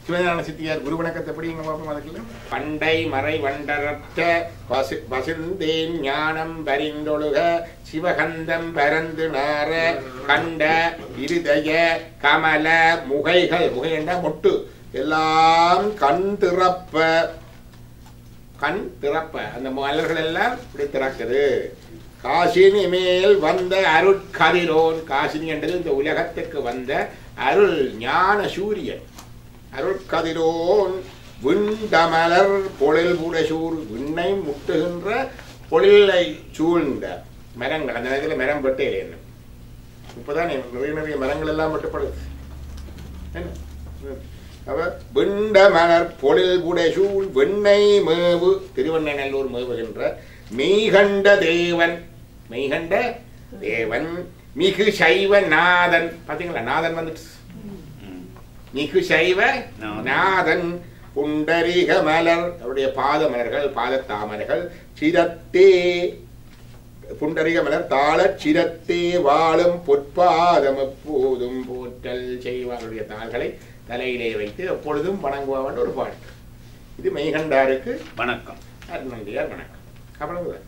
சிவஞான சித்தியார் குரு வணக்கத்தை படிங்க பார்ப்போம் அதுக்குள்ள பண்டை மறை வண்டரற்ற பசு பசுந்தேன் ஞானம் பரிந்தொழுக சிவகந்தம் பரந்து நார கண்ட இருதய கமல முகைகள் முகை என்ற மொட்டு எல்லாம் கண் திறப்ப கண் திறப்ப அந்த மலர்கள் எல்லாம் இப்படி திறக்குது காசினி மேல் வந்த அருட்கதிரோன் காசினி என்றது இந்த உலகத்துக்கு வந்த அருள் ஞான சூரியன் அருட்கதிரோன் விண்டமலர் பொழில் புடசூர் விண்ணை முட்டுகின்ற பொழிலை சூழ்ந்த மரங்கள் அந்த நேரத்தில் மரம் வெட்டே என்ன இப்போதான் நிறைய நிறைய மரங்கள் எல்லாம் வெட்டப்படுது என்ன அவ விண்ட மலர் பொழில் புடைசூழ் வெண்ணை மேவு திருவண்ணநல்லூர் மேவுகின்ற மெய்கண்ட தேவன் மெய்கண்ட தேவன் மிகு சைவ நாதன் பாத்தீங்களா நாதன் வந்துட்டு மிகு சைவ நாதன் புண்டரிக மலர் அவருடைய பாத மலர்கள் பாத தாமரைகள் சிரத்தே புண்டரிக மலர் தாள சிரத்தே வாழும் பொற்பாதம் எப்போதும் போற்றல் செய்வாருடைய தாள்களை தலையிலே வைத்து எப்பொழுதும் வணங்குவான் ஒரு பாட்டு இது மெய்கண்டாருக்கு வணக்கம் அருணந்தியார் வணக்கம் அவ்வளவுதான்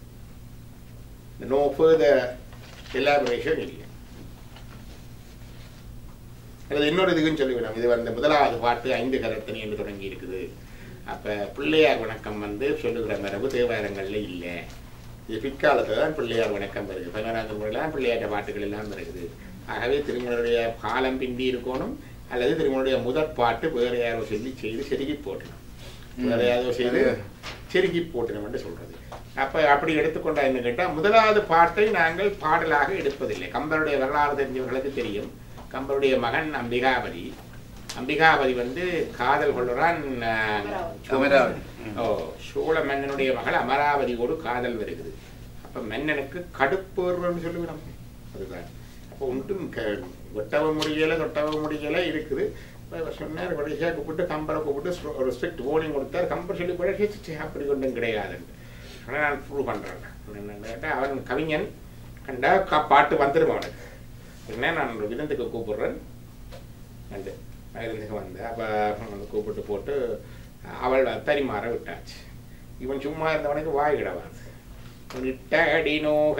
நோ ஃபர்தர் எலாபரேஷன் இல்லை அல்லது இன்னொரு இதுக்குன்னு சொல்லிவிடும் இது வந்து முதலாவது பாட்டு ஐந்து கரத்தனி என்று தொடங்கி இருக்குது அப்ப பிள்ளையார் வணக்கம் வந்து சொல்லுகிற மரபு தேவாரங்கள்ல இல்லை இது பிற்காலத்துல தான் பிள்ளையார் வணக்கம் வருது பதினோராம் முறையில் தான் பிள்ளையாட்ட பாட்டுகள் எல்லாம் வருது ஆகவே திருமணனுடைய காலம் பிந்தி இருக்கணும் அல்லது திருமணனுடைய முதற் பாட்டு வேறு யாரோ சொல்லி செய்து செருகி போட்டணும் வேற யாரோ செய்து செருகி போட்டணும் என்று சொல்றது அப்ப அப்படி எடுத்துக்கொண்டா என்ன கேட்டா முதலாவது பாட்டை நாங்கள் பாடலாக எடுப்பதில்லை கம்பருடைய வரலாறு தெரிஞ்சவர்களுக்கு தெரியும் கம்பருடைய மகன் அம்பிகாபதி அம்பிகாபதி வந்து காதல் கொள்ளுறான் ஆஹ், அமராவதி. ஓ சோழ மன்னனுடைய மகள் அமராவதியோடு காதல் வருகிறது அப்ப மன்னனுக்கு கடுப்பேறுன்னு சொல்லிவிடும் அதுதான் அப்போ ஒன்றும் க- வெட்டவும் முடியல தொட்டவும் முடியல இருக்குது அப்ப இவர் சொன்னார் கடைசியாக கூப்பிட்டு கம்பரை கூப்பிட்டு ஸ்ட்ரோ- ஒரு ஸ்ட்ரிக்ட் வார்னிங் கொடுத்தார் கம்பர் சொல்லி கூட "ஹே, சி, சி, அப்படி ஒன்றும் கிடையாதுன்னு ஆனால் நான் ப்ரூவ் பண்ணுறேன் என்னன்னு கேட்டா அவன் கவிஞன் கண்டா கா- பாட்டு வந்துடும் அவனுக்கு என்ன நான் ஒரு விருந்துக்கு கூப்பிடுறேன் வந்து விருந்துக்கு வந்தேன் அப்போ வந்து கூப்பிட்டு போட்டு அவள் பரிமாற விட்டாச்சு இவன் சும்மா இருந்தவனுக்கு வாய் கிடவாது இட்ட அடி நோக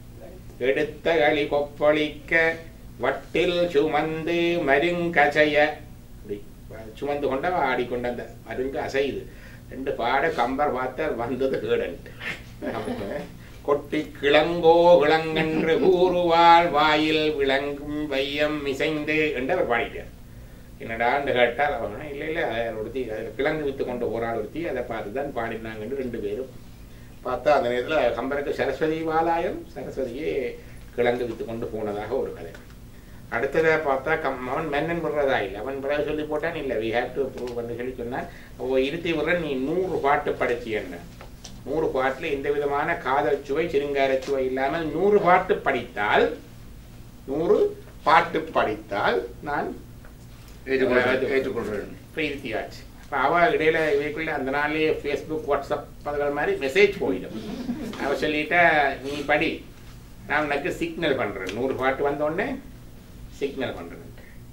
எடுத்த களி கொப்பளிக்க வட்டில் சுமந்து மருங்கசைய அப்படி சுமந்து கொண்ட ஆடிக்கொண்ட அந்த மருங்கு அசையுது ரெண்டு பாட கம்பர் பார்த்தார் வந்தது கேடன்ட்டு கொட்டி கிளங்கோ கிளங்கன்று கூறுவாள் வாயில் விளங்கும் வையம் மிசைந்து என்று அவர் பாடிட்டார் என்னடான்னு கேட்டால் அவங்க இல்லை இல்லை அதை ஒருத்தி அதில் கிழங்கு வித்து கொண்டு போராள் ஒருத்தி அதை பார்த்து தான் பாடினாங்கன்னு ரெண்டு பேரும் பார்த்தா அந்த நேரத்தில் கம்பருக்கு சரஸ்வதி வாலாயம் சரஸ்வதியே கிழங்கு வித்து கொண்டு போனதாக ஒரு கதை அடுத்ததை பார்த்தா கம் அவன் மன்னன் விடுறதா இல்லை அவன் பிறகு சொல்லி போட்டான் இல்லை வி ஹேவ் டு ப்ரூவ் பண்ணி சொல்லி சொன்னான் ஓ இருத்தி விடுறேன் நீ நூறு பாட்டு படிச்சு என்ன நூறு பாட்டில் எந்த விதமான காதல் சுவை சிருங்கார சுவை இல்லாமல் நூறு பாட்டு படித்தால் நூறு பாட்டு படித்தால் நான் ஏற்றுக்கொள்கிறேன் ஏற்றுக்கொள்கிறேன் பிரீத்தியாச்சு இப்போ அவ இடையில இவைக்குள்ள அந்த நாள்லயே ஃபேஸ்புக் வாட்ஸ்அப் அதுகள் மாதிரி மெசேஜ் போயிடும் அவ சொல்லிட்டா நீ படி நான் உனக்கு சிக்னல் பண்றேன் நூறு பாட்டு வந்த உடனே சிக்னல் பண்றேன்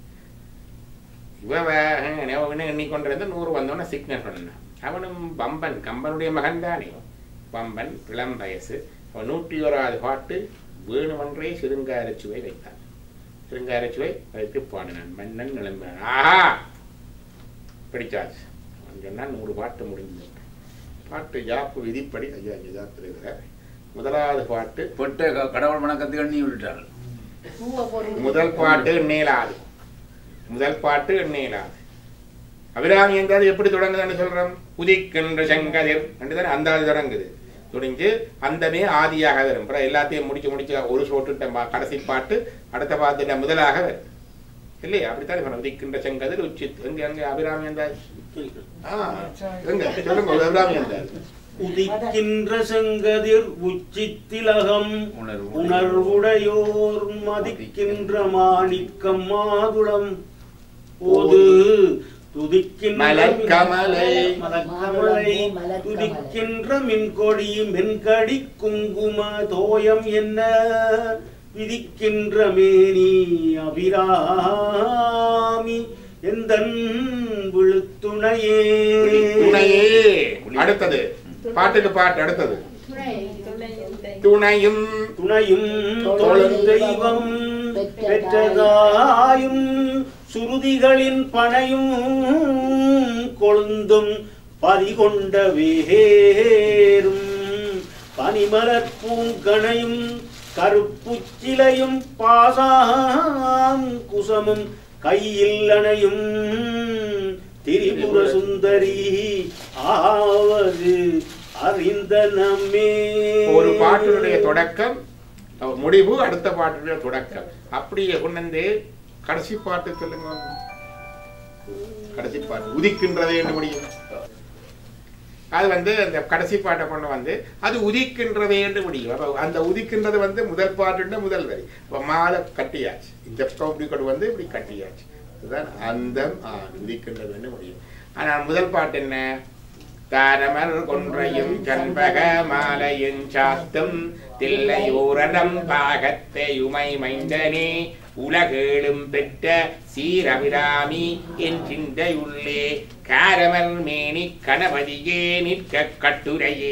இவ எண்ணி கொண்டு வந்து நூறு வந்தோடனே சிக்னல் பண்ணான் அவனும் பம்பன் கம்பனுடைய மகன் தானே பம்பன் இளம் வயசு அவன் நூற்றி ஓராது பாட்டு வேணுமன்றே சிறுங்காரச்சுவை வைத்தான் சிருங்காரச்சுவை வைத்து பாடினான் மன்னன் நிலம்பினான் ஆஹா பிடிச்சாச்சு அவன் சொன்னான் நூறு பாட்டு முடிஞ்சது பாட்டு ஜாப்பு விதிப்படி ஐயா இங்கே ஜாப்பு இருக்கிற முதலாவது பாட்டு பொட்ட க- கடவுள் வணக்கத்தை எண்ணி விட்டாள் முதல் பாட்டு எண்ணேலாது முதல் பாட்டு எண்ணேலாது அபிராமி என்றால் எப்படி தொடங்குதுன்னு சொல்றோம் உதிக்கின்ற சங்கதிர் தானே அந்த ஆள் தொடங்குது துணிஞ்சு அந்தமே ஆதியாக வரும் அப்புறம் எல்லாத்தையும் முடிச்சு முடிச்சு ஒரு சோட்டுட்ட பா- கடைசி பாட்டு அடுத்த பாட்டு முதலாக வரும் இல்லையா அப்படித்தானே சொன்ன உதிக்கின்ற செங்கதிர் உச்சி எங்க எங்க அபிராமி என்றால் ஆ, எங்க சொல்லுங்க அபிராமி என்றால் உதிக்கின்ற செங்கதிர் உச்சித்திலகம் உணர்வு. உணர்வுடையோர் மதிக்கின்ற மாணிக்கம் மாதுளம் போது துதிக்கின்ற மலர்க்கமலை. மலர்க்கமலை துதிக்கின்ற மின்கொடி மென்கடி குங்கும தோயம் என்ன விதிக்கின்ற மேனி அபிராமி எந்தன் துணையே துணையே அடுத்தது பாட்டுக்கு பாட்டு அடுத்தது துணையும் துணையும் தொழும் தெய்வம் பெற்றதாயும் சுருதிகளின் பனையும் கொழுந்தும் பதிகொண்ட வேரும் பனிமலர் பூங்கணையும் கருப்புச் சிலையும் பாசாம் குசமும் கையில் அணையும் திரிபுர சுந்தரி ஆவது அறிந்த நம்மே ஒரு பாட்டினுடைய தொடக்கம் அஹ், முடிவு அடுத்த பாட்டினுடைய தொடக்கம் அப்படியே கொண்டு வந்து கடைசி பாட்டு சொல்லுங்க கடைசி பாட்டு உதிக்கின்றதே என்று முடியும் அது வந்து அந்த கடைசி பாட்டை கொண்டு வந்து அது உதிக்கின்றதே என்று முடியும் அப்ப அந்த உதிக்கின்றது வந்து முதல் பாட்டுன்ற முதல் வரி அப்ப மாலை கட்டியாச்சு இந்த பக்கம் இப்படி கொண்டு வந்து இப்படி கட்டியாச்சு அதுதான் அந்தம் ஆ, உதிக்கின்றது என்று முடியும் ஆனால் முதல் பாட்டு என்ன தாரமர் கொன்றையும் கண்பக மாலையும் சாத்தும் தில்லையூரடம் பாகத்தையுமை மைந்தனே உலகேழும் பெற்ற சீரபிராமி என் சிந்தையுள்ளே காரமர் மேனி கணபதியே நிற்க கட்டுரையே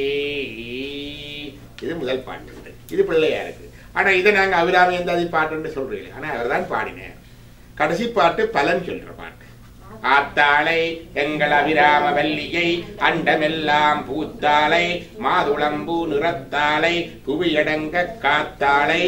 இது முதல் பாட்டு இது பிள்ளையாருக்கு ஆனா இதை நாங்க அபிராமி எந்தாதி பாட்டுன்னு சொல்றீங்க ஆனா அவர் தான் பாடினார் கடைசி பாட்டு பலன் சொல்ற பாட்டு ஆத்தாளை எங்கள் அபிராம வல்லியை அண்டமெல்லாம் பூத்தாளை மாதுளம்பூ நிறத்தாளை புவியடங்க காத்தாளை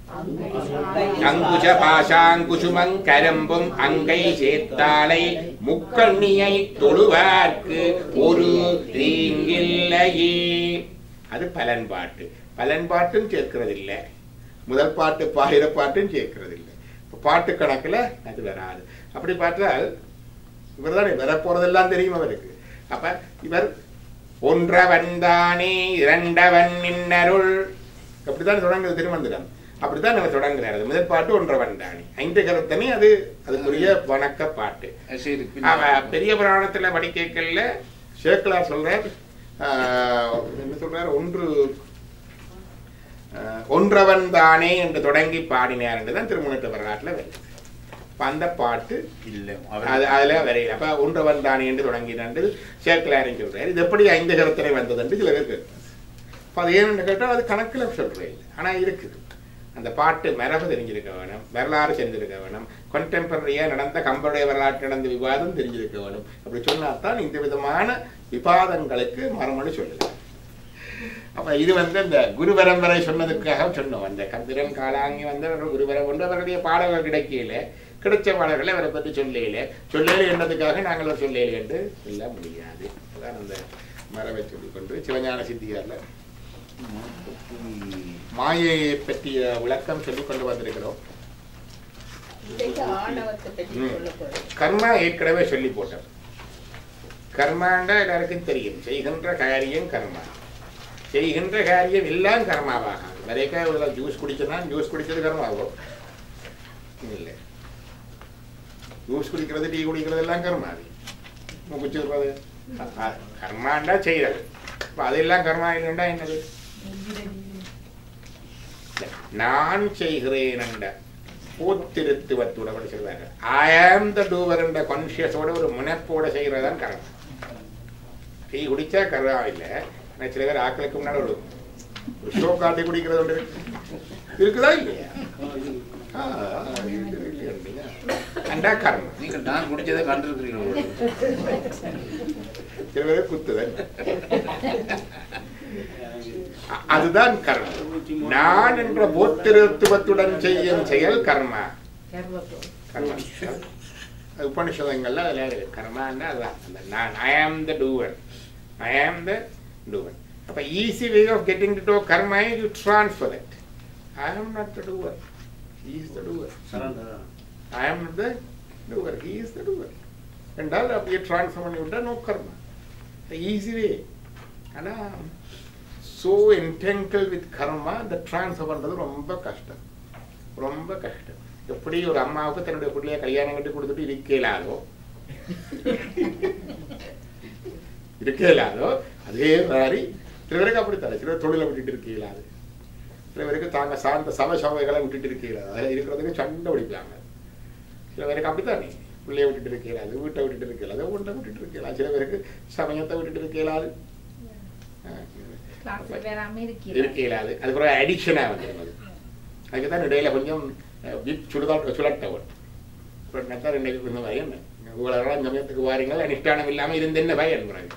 அங்குஷ பாஷாங்குசுமங் கரம்பும் அங்கை சேர்த்தாளை முக்கண்ணியை தொழுவார்க்கு ஒரு தீங்கில்லையே அது பலன் பாட்டு பலன் பாட்டும் சேர்க்கிறதில்ல முதல் பாட்டு பாயிர பாட்டும் சேர்க்கிறதில்லை இப்ப பாட்டு கணக்குல அது வராது அப்படி பார்த்தால் இவர் தானே வரப்போறதெல்லாம் தெரியும் அவருக்கு அப்ப இவர் ஒன்றவன் தானே இரண்டவன் மின்னருள் அப்படித்தான் தொடங்குது திருமந்திரம் அப்படித்தான் அவர் தொடங்குறாரு அது முதல் பாட்டு ஒன்றவன் தானே ஐந்து கருத்தனே அது அதுக்குரிய வணக்க பாட்டு சரி அவ பெரிய புராணத்துல படிக்கல சேக்கலார் சொல்றார் ஆஹ், என்ன சொல்றார் ஒன்று ஆஹ், ஒன்றவன் தானே என்று தொடங்கி பாடினார் என்றுதான் திருமணத்து வரலாற்றுல வருது அப்ப அந்த பாட்டு இல்ல அது அதுல வரையில அப்ப ஒன்றவன் தானே என்று தொடங்கினான் சேக்கலாரின் சொல்றாரு இது எப்படி ஐந்து கருத்தனை வந்தது என்று சில பேர் கேட்கிறார் அப்ப அது ஏன்னு கேட்டால் அது கணக்குல சொல்றேன் இல்லை ஆனா இருக்குது அந்த பாட்டு மரபு தெரிஞ்சிருக்க வேணும் வரலாறு தெரிஞ்சிருக்க வேணும் கொண்டெம்பரரியா நடந்த கம்பருடைய வரலாற்று நடந்த விவாதம் தெரிஞ்சிருக்க வேணும் அப்படி சொன்னாதான் இந்த விதமான விவாதங்களுக்கு மரமணு சொல்லுது அப்ப இது வந்து இந்த குரு பரம்பரை சொன்னதுக்காக சொன்னோம் அந்த கந்திரன் காலாங்கி வந்து ஒரு குரு பரம்பரை அவருடைய பாடல்கள் கிடைக்கல கிடைச்ச பாடல்களை அவரை பற்றி சொல்லல சொல்லல என்னதுக்காக நாங்கள் அவர் சொல்லல என்று சொல்ல முடியாது அதான் அந்த மரபை சொல்லிக்கொண்டு சிவஞான சித்தியார்ல மாயையை பற்றிய விளக்கம் சொல்லிக் கொண்டு வந்திருக்கிறோம் இன்றைக்கு ஆணவத்தை பற்றி ம். சொல்லப் போறேன். கர்மா ஏற்கனவே சொல்லி போட்டார் கர்மாண்டா எல்லாருக்கும் தெரியும் செய்கின்ற காரியம் கர்மா செய்கின்ற காரியம் எல்லாம் கர்மாவாகும் வரைக்கா இவ்வளோ ஜூஸ் குடிச்சனா ஜூஸ் குடிச்சது கர்மாவோ இல்லை ஜூஸ் குடிக்கிறது டீ குடிக்கிறது எல்லாம் கர்மாவி குச்சிருப்பது கர்மாண்டா செய்கிறது அப்ப அதெல்லாம் கர்மா இல்லைண்டா என்னது நான் செய்கிறேன் என்ற போத்திருத்துவத்தோட கூட சொல்வாங்க ஐ ஆம் த டூவர் என்ற கான்சியஸோட ஒரு முனைப்போட செய்கிறதான் கர்மா டீ குடிச்சா கர்மா இல்லை ஆனா சில பேர் ஆக்களுக்கு முன்னாடி ஒரு ஒரு ஷோ காட்டி குடிக்கிறது ஒன்று இருக்கு. இருக்குதா இல்லையா ஆ, இருக்கு, இருக்கு, இருக்குங்க. அண்டா கர்மா நீங்க நான் குடிச்சதை கண்டிருக்கிறீர்கள் சில பேர் குத்துதல் அ- அதுதான் கர்மா நான் என்ற போத்திருத்துவத்துடன் செய்யும் செயல் கர்மா கர்மா அது உபனிஷதங்கள்ல அதில் இருக்கு கர்மான்னா அதுதான் அந்த நான் ஐ am the doer I am the doer அப்போ easy way of getting to do karma you transfer that I am not the doer is the doer I am the doer he is the doer என்றால் அப்படியே transfer பண்ணி விட்டா no கர்மா easy way ஆனால் so என்டெங்கிள் with கர்மா இந்த transfer பண்ணுறது ரொம்ப கஷ்டம் ரொம்ப கஷ்டம் எப்படி ஒரு அம்மாவுக்கு தன்னுடைய பிள்ளைய கல்யாணம் கட்டி கொடுத்துட்டு இருக்கலாதோ இருக்கலாதோ அதே மாதிரி சில பேருக்கு அப்படித்தானே சில பேர் தொழிலை விட்டுட்டு இருக்கலாது சில பேருக்கு தாங்க சார்ந்த சம சமைகளை விட்டுட்டு இருக்கலாது அதில் இருக்கிறதுக்கு சண்டை பிடிப்பாங்க சில பேருக்கு அப்படித்தானே பிள்ளைய விட்டுட்டு இருக்க இயலாது வீட்டை விட்டுட்டு இருக்க இயலாது ஒன்றை விட்டுட்டு இருக்க இயலாது சில பேருக்கு சமயத்தை விட்டுட்டு இருக்க இயலாது கிளாஸ் வேறாம இருக்க இருக்கிறேன் இயலாது அது ஒரு அடிக்ஷனாக வந்துடும் அது அதுக்கு தான் இடையில கொஞ்சம் அஹ், விப் சுடுதா சுழட்டவன் இப்போ நெத்தார் இன்னைக்கு இருந்த பயன் இவ்வளோ நாள் சமயத்துக்கு வாரீங்கள் அனுஷ்டானம் இல்லாமல் இருந்து என்ன பயன் பிறகு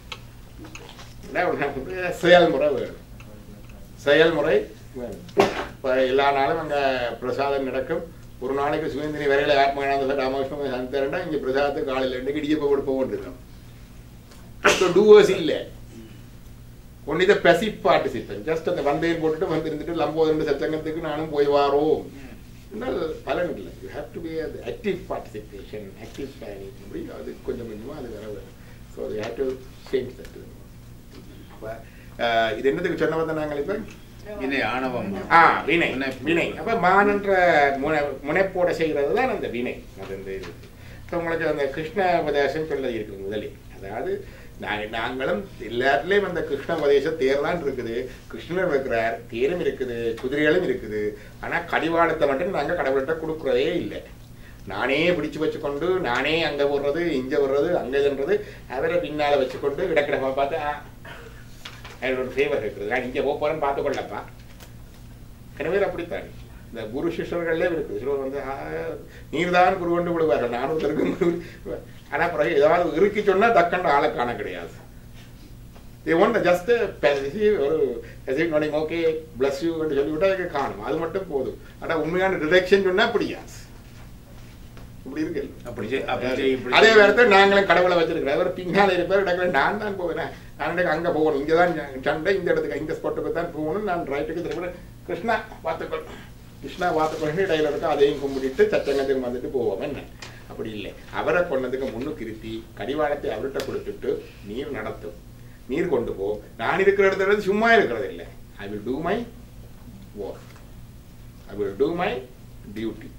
அதான் நமக்கு செயல்முறை வேணும் செயல்முறை வேணும் இப்போ எல்லா நாளும் அங்கே பிரசாதம் நடக்கும் ஒரு நாளைக்கு சுதந்திரி வரையில் ஆத்மகானந்த ராமகிருஷ்ணன் சந்தரண்டா இங்கே பிரசாதத்துக்கு காலையில் இருந்து இடியப்ப கொடுப்ப கொண்டிருக்கோம் டூவர்ஸ் இல்லை ஒன் இதை பெசிவ் பார்ட்டிசிபென்ட் ஜஸ்ட் அந்த வந்தையும் போட்டுட்டு வந்து இருந்துட்டு லம்போதரண்டு சச்சங்கத்துக்கு நானும் போய் வாரோம் என்றால் பலன் இல்லை யூ ஹேவ் டு பி அது ஆக்டிவ் பார்ட்டிசிபேஷன் ஆக்டிவ் பிளானிங் அப்படி அது கொஞ்சம் கொஞ்சமாக அது வர வரும் ஸோ அது ஹேவ் டு சேஞ்ச் தட் அப்போ இது என்னத்துக்கு சொன்ன வந்த நாங்கள் இப்போ வினை ஆணவம் ஆ வினை முனைப்பு. வினை அப்ப மானன்ற முனை முனைப்போட செய்கிறது தான் அந்த வினை அது வந்து இது இப்போ உங்களுக்கு அந்த கிருஷ்ண உபதேசம் சொல்ல இருக்குது முதலில் அதாவது நாங்கள் நாங்களும் எல்லாத்துலேயும் அந்த கிருஷ்ண உபதேச தேர் தான் இருக்குது கிருஷ்ணர் இருக்கிறார் தேரும் இருக்குது குதிரைகளும் இருக்குது ஆனால் கடிவாளத்தை மட்டும் நாங்கள் கடவுள்கிட்ட கொடுக்குறதே இல்லை நானே பிடிச்சு வச்சுக்கொண்டு நானே அங்கே போடுறது இங்கே வர்றது அங்கே இதுன்றது அவரை பின்னால் வச்சுக்கொண்டு இடக்கிடமா பார்த்து ஆ, அதில் ஒரு ஃபேவர் இருக்குது நான் இங்கே போக போகிறேன்னு பார்த்து கொள்ளப்பா எனவே அப்படித்தான் இந்த குரு சிஷ்யர்களே இருக்குது சிலர் வந்து "ஆ, நீர்தான் குரு கொண்டு விடுவார்கள் நானும் இருக்கும் குரு ஆனால் பிறகு ஏதாவது இறுக்கி சொன்னால் தக்கண்ட ஆளை காண கிடையாது இது ஒன்று ஜஸ்ட் ஒரு நோனிங் ஓகே பிளஸ் யூ என்று சொல்லிவிட்டா அதுக்கு காணும் அது மட்டும் போதும் ஆனால் உண்மையான டிரெக்ஷன் சொன்னால் அப்படியாது இப்படி இருக்கு அப்படி செய்- அப்படி செய், இப்படி அதே செய். நேரத்தில் நாங்களும் கடவுளை வச்சிருக்கிறோம் அவர் பின்னால இருப்பார் இடத்துல நான் தான் போவேன் நான் எனக்கு அங்கே போகணும் இங்கே தான் சண்டை இந்த இடத்துக்கு இந்த ஸ்பாட்டுக்கு தான் போகணும் நான் ரைட்டுக்கு திரும்ப கிருஷ்ணா பார்த்துக்கொள் கிருஷ்ணா பார்த்துக்கொண்டு இடையில இருக்க அதையும் கும்பிட்டுட்டு சச்சங்கத்துக்கு வந்துட்டு போவோம் என்ன அப்படி இல்லை அவரை கொண்டதுக்கு முன்னுக்கு இருத்தி கடிவாளத்தை அவர்கிட்ட கொடுத்துட்டு நீர் நடத்தும் நீர் கொண்டு போ நான் இருக்கிற இடத்துல இருந்து சும்மா இருக்கிறது இல்லை I will do my work I will do my duty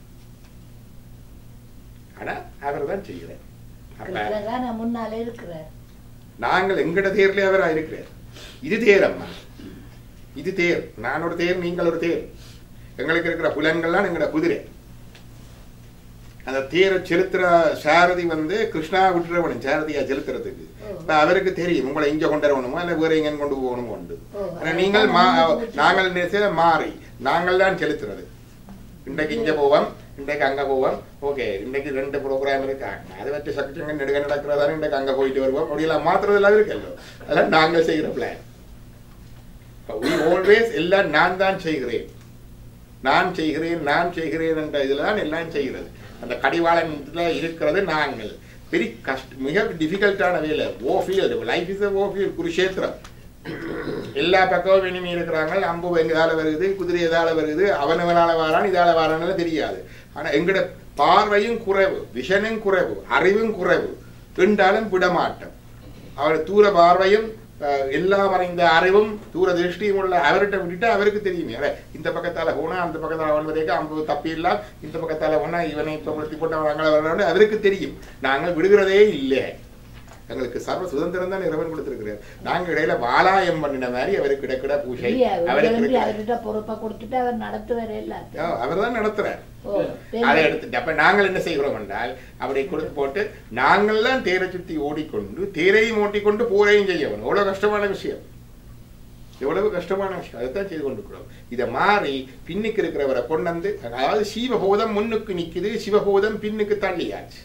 ஆனா அவர் தான் செய்கிறேன் அப்ப கிருஷ்ணர் தான் நான் முன்னாலே இருக்கிறார் நாங்கள் எங்கட தேர்ல அவரா இருக்கிறார் இது தேரம்மா இது தேர் நான் ஒரு தேர் நீங்கள் ஒரு தேர் எங்களுக்கு இருக்கிற புலன்கள்லாம் எங்கட குதிரை அந்த தேரை செலுத்துற சாரதி வந்து கிருஷ்ணா விட்டுறவனும் சாரதியா செலுத்துறதுக்கு இப்ப அவருக்கு தெரியும் உங்களை இங்க கொண்டு வரணுமா இல்ல வேற எங்க கொண்டு போகணுமோ உண்டு ஓ, ஆனா நீங்கள் மா- நாங்கள் நினைச்சத மாறி நாங்கள் தான் செலுத்துறது இன்றைக்கு இங்க போவோம் இன்றைக்கு அங்க போவோம் ஓகே இன்றைக்கு ரெண்டு ப்ரோக்ராம் இருக்கு அதை வச்சு சக்திங்க நெடுக நடக்கிறதா இன்றைக்கு அங்க போயிட்டு வருவோம் அப்படியெல்லாம் மாத்துறதெல்லாம் இருக்கല്ലോ அதெல்லாம் நாங்கள் செய்கிற பிளான் we always எல்லாம் நான் தான் செய்கிறேன் நான் செய்கிறேன் நான் செய்கிறேன் என்ற இதில் தான் எல்லாம் செய்கிறது அந்த கடிவாளத்துல இருக்கிறது நாங்கள் பெரிய கஷ்ட மிக டிஃபிகல்ட்டான வேலை oh field life is oh field Kurukshetra எல்லா பக்கமும் இனிமே இருக்கிறாங்க அம்பு எதால வருது குதிரை எதால வருது அவனவனால வாரான் இதால வாரான்னு தெரியாது ஆனா எங்கட பார்வையும் குறைவு விஷனும் குறைவு அறிவும் குறைவு என்றாலும் விடமாட்டோம் அவர் தூர பார்வையும் அஹ், எல்லாம் அறிந்த அறிவும் தூர திருஷ்டியும் உள்ள அவர்கிட்ட விட்டுட்டு அவருக்கு தெரியுமே அட, இந்த பக்கத்தால போனா அந்த பக்கத்தால வந்ததேக்கு அம்பு தப்பி இல்லாம் இந்த பக்கத்தால போனா இவனை இப்ப உளுத்தி போட்டு அவங்களை வரணும் அவருக்கு தெரியும் நாங்கள் விடுகிறதே இல்லை எங்களுக்கு சர்வ சுதந்திரம் தான் இறைவன் கொடுத்திருக்கிறார் நாங்க இடையில வாலாயம் பண்ணின மாதிரி அவருக்கு இடக்கிட பூஜை இல்லையா, அவருக்கு விரும்பி இருக்கிற- அவர்கிட்ட பொறுப்பை கொடுத்துட்டு அவர் நடத்துவார் எல்லாத்தையும் அவர் தான் நடத்துறார் ஓ, அதை எடுத்துட்டு அப்ப நாங்கள் என்ன செய்கிறோம் என்றால் அப்படி கொடுத்து போட்டு நாங்கள் தான் தேரை சுத்தி ஓடிக்கொண்டு தேரையும் ஓட்டிக்கொண்டு போரையும் செய்யணும் எவ்வளவு கஷ்டமான விஷயம் எவ்வளவு கஷ்டமான விஷயம் அதைத்தான் செய்து கொண்டிருக்கிறோம் இதை மாறி பின்னுக்கு இருக்கிறவரை கொண்டு வந்து அதாவது சிவபோதம் முன்னுக்கு நிக்குது சிவபோதம் பின்னுக்கு தள்ளியாச்சு